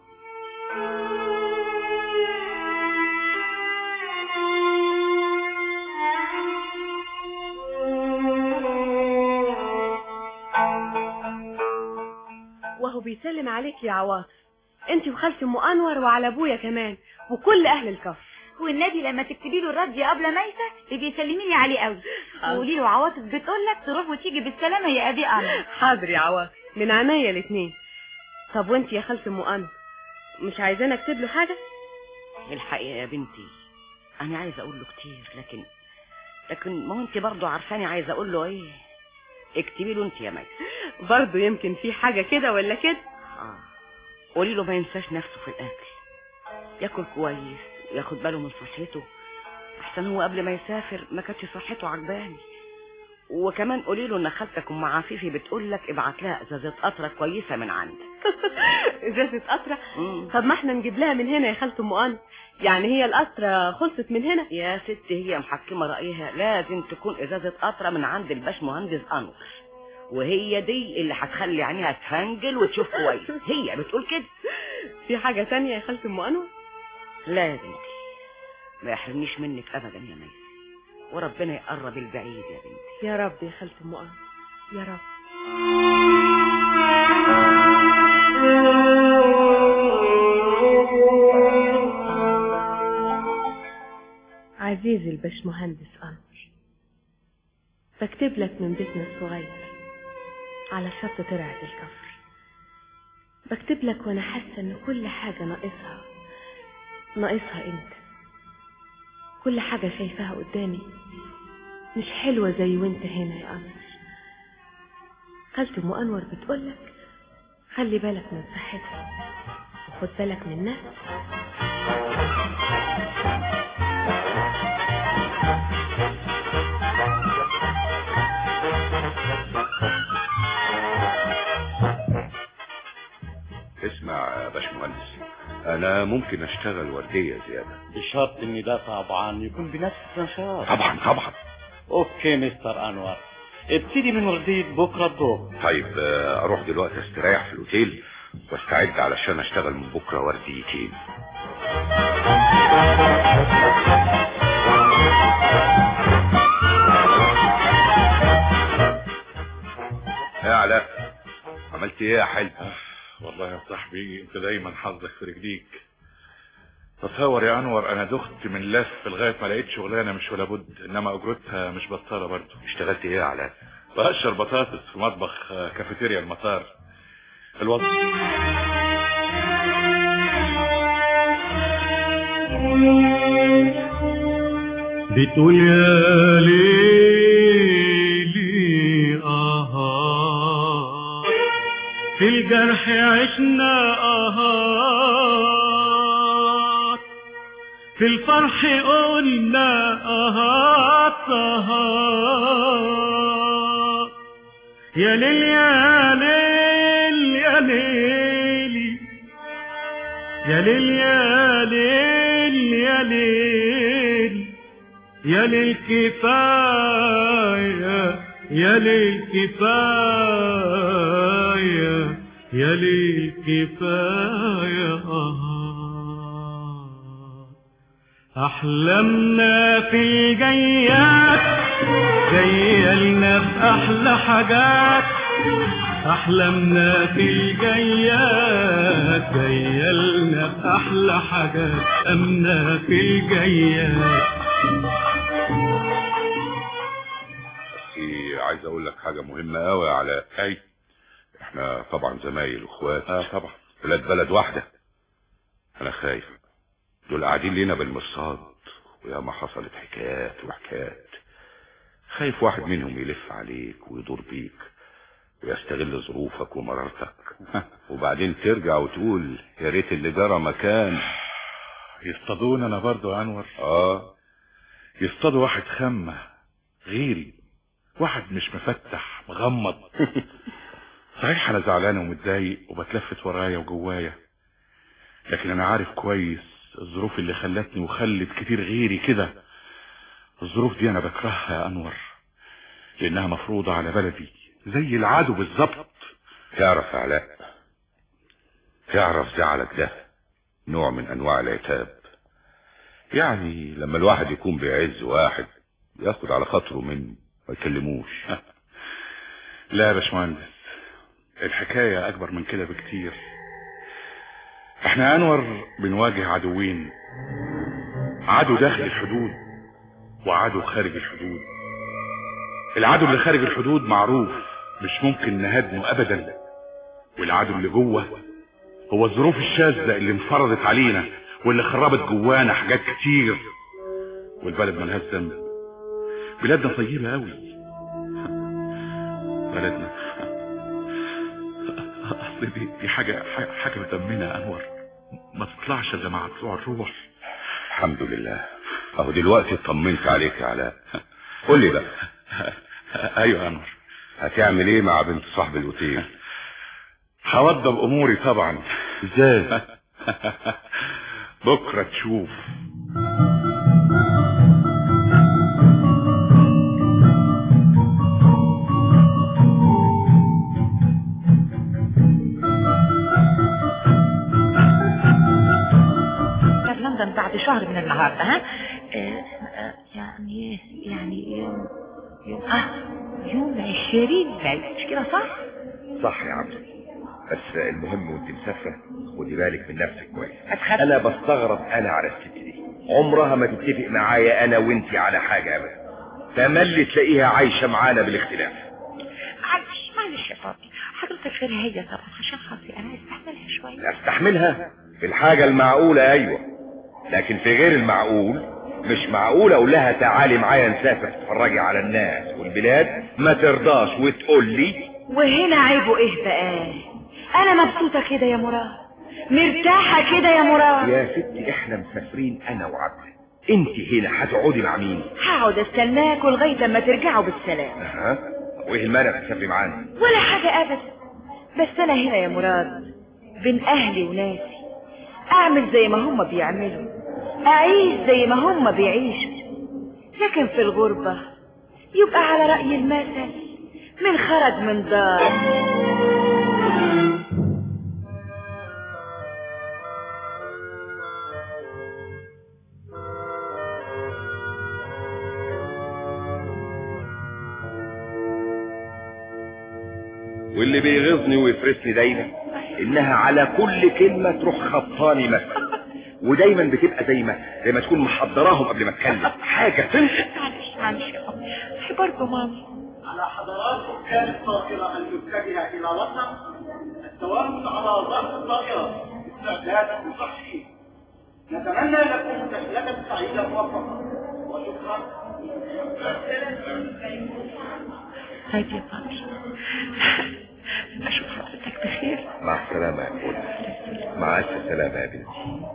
وهو بيسلم عليك يا عواطف انت وخالتي ام انور وعلى ابويا كمان وكل اهل الكفر والنبي لما تكتبي له الرد يا ابله ميسه تبقي سلميني عليه قوي وقولي له عواطف بتقول لك تروح وتيجي بالسلامه يا ابي انا حاضر يا عواطف من عينيا الاتنين طب وانت يا خالتي ام انور مش عايزاني اكتب له حاجه الحقيقة يا بنتي أنا عايزة أقول له كتير لكن لكن ما هو أنت برضه عارفاني عايزة أقول له إيه اكتبي له أنت يا مي برضه يمكن في حاجه كده ولا كده آه قولي له ما ينساش نفسه في الأكل ياكل كويس وياخد باله من صحته أحسن هو قبل ما يسافر ما كانتش صحته عجباني وكمان قولي له ان خالتك ام عفيفي بتقول لك ابعت لها ازازه قطره كويسه من عندك ازازه قطره طب ما احنا نجيب لها من هنا يا خالتي ام انور يعني هي القطره خلصت من هنا يا ست هي محكمه رايها لازم تكون ازازه قطره من عند الباش مهندس انور وهي دي اللي هتخلي عينيها تفنجل وتشوف كويس هي بتقول كده في حاجه تانية يا خالتي ام انور لا يا بنتي ما يحرمنيش منك ابدا يا ميس وربنا يقرب البعيد يا بنتي يا رب يا خالتي ام انور يا رب عزيزي البشمهندس أنور بكتب لك من بيتنا الصغير على شط ترعة الكفر بكتب لك وانا حاسة ان كل حاجة ناقصها ناقصها انت كل حاجة شايفاها قدامي مش حلوة زي وانت هنا يا أنور خالتي ام أنور بتقولك خلي بالك من صحتها وخد بالك من نفسك اسمع يا باشمهندس انا ممكن اشتغل ورديه زياده بشرط ان ده طبعا يكون بنفس النشاط طبعا طبعا اوكي مستر انور ابتدي من وردية بكرة الظهر طيب آه، اروح دلوقتي استريح في الاوتيل واستعد علشان اشتغل من بكره ورديتين عملت ايه يا حلو والله يا صاحبي انت دايما حظك في رجليك تصور يا انور انا دخت من لف لغايه ما لقيت شغلانه مش ولا بد انما اجرتها مش بطاله برضه اشتغلت ايه يا علاء بقشر بطاطس في مطبخ آه، كافيتيريا المطار الوضع بتقول يا ليلي آه في الجرح عشنا آه في الفرح قلنا آه آه يا ليل يا ليل يا ليلي يا ليل يا ليل يا ليل يا ليل كفاية يا ليل كفاية يا ليل كفاية آه أحلامنا في الجيات جيالنا بأحلى حاجات أحلامنا في الجيات جيالنا بأحلى حاجات أمنا في الجيات بس عايز اقول لك حاجه مهمه قوي يا علاء اي احنا طبعا زمايل واخوات اه طبعا ولاد بلد واحده انا خايف دول قاعدين لينا بالمرصاد وياما حصلت حكايات وحكايات خايف واحد منهم يلف عليك ويدور بيك ويستغل ظروفك ومرارتك وبعدين ترجع وتقول يا ريت اللي جرى مكان يصطادون انا برضو يا انور اه يصطادوا واحد خمة غيري واحد مش مفتح مغمض صحيح انا زعلان ومتضايق وبتلفت ورايا وجوايا لكن انا عارف كويس الظروف اللي خلتني وخلت كتير غيري كده الظروف دي انا بكرهها يا انور لانها مفروضة على بلدي زي العدو بالظبط تعرف يا علاء تعرف زعلك ده نوع من انواع العتاب يعني لما الواحد يكون بيعز واحد ياخد على خاطره منه ما يكلموش لا يا باشمهندس الحكاية اكبر من كده بكتير احنا يا انور بنواجه عدوين عدو داخل الحدود وعدو خارج الحدود العدو اللي خارج الحدود معروف مش ممكن نهدمه ابدا والعدو اللي جوه هو الظروف الشاذة اللي انفرضت علينا واللي خربت جوانا حاجات كتير والبلد ملهاش ذنب بلادنا طيبة قوي بلدنا اصل دي, دي حاجة حاجة في دمنا يا انور ما تطلعش الا مع طلوع الروح الحمد لله اهو دلوقتي اطمنت عليك يا علاء قول لي بقى ايوه يا انور هتعمل ايه مع بنت صاحب الاوتيل هوضب اموري طبعا ازاي بكرة تشوف في لندن بعد شهر من النهارده ها آه، آه، يعني يعني يوم يوم اه يوم عشرين مايو مش كده صح؟ صح يا عبد بس المهم وانت مسافره خدي بالك من نفسك كويس هتخاف انا بستغرب انا على الست دي عمرها ما تتفق معايا انا وانت على حاجه ابدا تملي تلاقيها عايشه معانا بالاختلاف معلش معلش يا فاضل حضرتك غير هي طبعا عشان خاطري انا استحملها شويه استحملها في الحاجه المعقوله ايوه لكن في غير المعقول مش معقول اقول لها تعالي معايا نسافر تتفرجي على الناس والبلاد ما ترضاش وتقول لي وهنا عيبه ايه بقى انا مبسوطة كده يا مراد مرتاحة كده يا مراد يا ستي احنا مسافرين انا وعبد انت هنا هتقعدي مع مين هقعد استناكوا لغاية اما ترجعوا بالسلام ها وايه المانع تسافري معانا ولا حاجة ابدا بس انا هنا يا مراد بين اهلي وناسي اعمل زي ما هم بيعملوا اعيش زي ما هم بيعيشوا لكن في الغربة يبقى على رأي المثل من خرج من دار واللي بيغيظني ويفرسني دايما انها على كل كلمة تروح خبطاني مثلا ودايما بتبقى زي ما زي ما تكون محضراهم قبل ما اتكلم حاجة تنفع معلش معلش برضه مامي على حضراتكم كانت طائرة المتجهة إلى لندن التواجد على ظهر الطائرة استعدادا لصحيح نتمنى لكم رحلة سعيدة موفقة وشكرا طيب يا بابي اشوف حضرتك بخير مع السلامة يا فولا مع ألف سلامة يا بنتي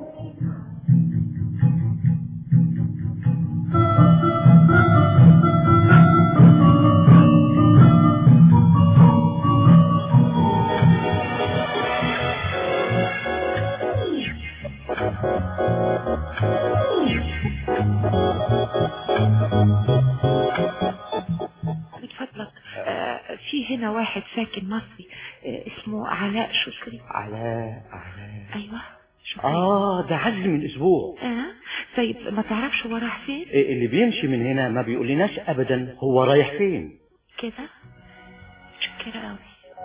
من فضلك آه، في هنا واحد ساكن مصري آه، اسمه علاء شكري علاء علاء ايوه اه ده عزل من اسبوع اه طيب ما تعرفش هو راح فين إيه اللي بيمشي من هنا ما بيقولناش ابدا هو رايح فين كده متشكرة قوي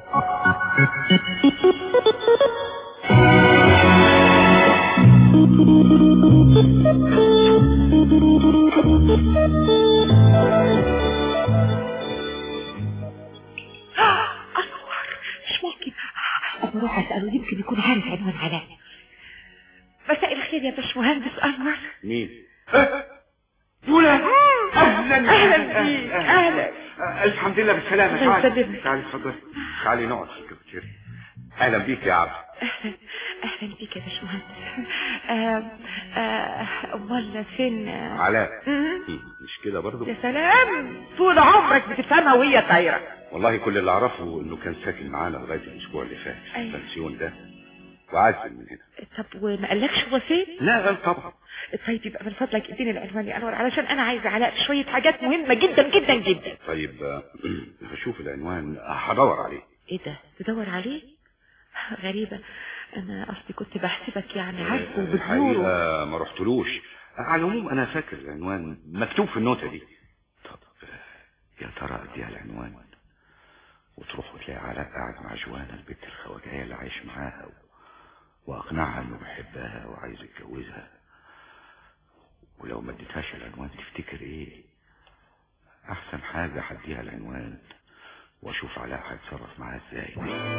أنور مش ممكن أنا أروح أسأله يمكن يكون عارف عنوان علاء مساء الخير يا باشمهندس أنور مين فولا أهلا أهلا بيك أهلا الحمد لله بالسلامة الله تعالي يسلمك. تعالي اتفضلي تعالي نقعد في الكافيتيريا اهلا بيك يا عبد أهلا أهلا بيك يا باشمهندس آه، آه، أمال فين آه، علاء مم. مش كده برضو يا سلام طول عمرك بتفهمها وهي طايرة والله كل اللي اعرفه انه كان ساكن معانا لغايه الاسبوع اللي فات في أيوة. البنسيون ده وعازل من هنا طب وما قالكش هو فين؟ لا لا طبعا طيب يبقى من فضلك اديني العنوان يا انور علشان انا عايزه علاء في شويه حاجات مهمه جدا جدا جدا طيب آه، هشوف العنوان هدور عليه ايه ده تدور عليه غريبه انا اصلي كنت بحسبك يعني عارفه وبتزوره الحقيقه ما رحتلوش على العموم انا فاكر العنوان مكتوب في النوتة دي طب آه، يا ترى اديها العنوان وتروح وتلاقي علاء قاعد مع جوانا البنت الخواجايه اللي عايش معاها و... واقنعها انه بيحبها وعايز يتجوزها ولو ما اديتهاش العنوان تفتكر ايه احسن حاجه هديها العنوان واشوف علاء هيتصرف معاها ازاي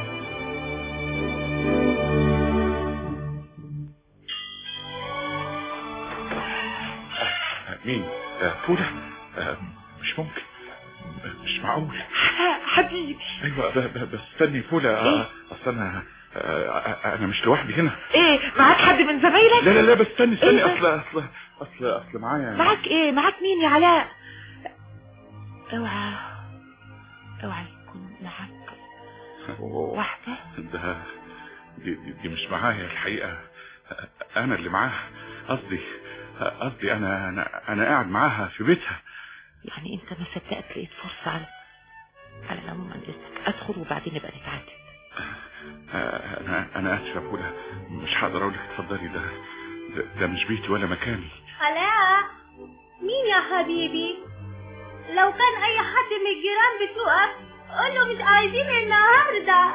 مين آه، فولا آه، مش ممكن مش معقول حبيبي ايوه ب- ب- بس استني فولا آه، اصل انا آه، انا مش لوحدي هنا ايه معاك حد من زمايلك لا لا لا بس استني استني إيه ده؟ اصل اصل اصل اصل معايا معاك ايه معاك مين يا علاء اوعى اوعى يكون معاك واحده ده دي, دي, دي مش معايا الحقيقة أنا اللي معاها قصدي قصدي أنا أنا أنا قاعد معاها في بيتها يعني انت ما صدقت لقيت فرصه على على العموم عن اذنك ادخل وبعدين نبقى نتعاتب أنا أنا آسف يا فولا مش هقدر أقول لك اتفضلي ده ده, ده مش بيتي ولا مكاني علاء مين يا حبيبي لو كان اي حد من الجيران بتوقف قول له مش عايزين النهارده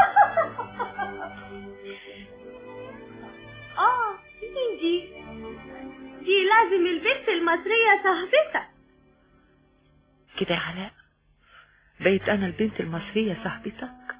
اه مين دي دي لازم البنت المصرية صاحبتك كده يا علاء بقيت انا البنت المصريه صاحبتك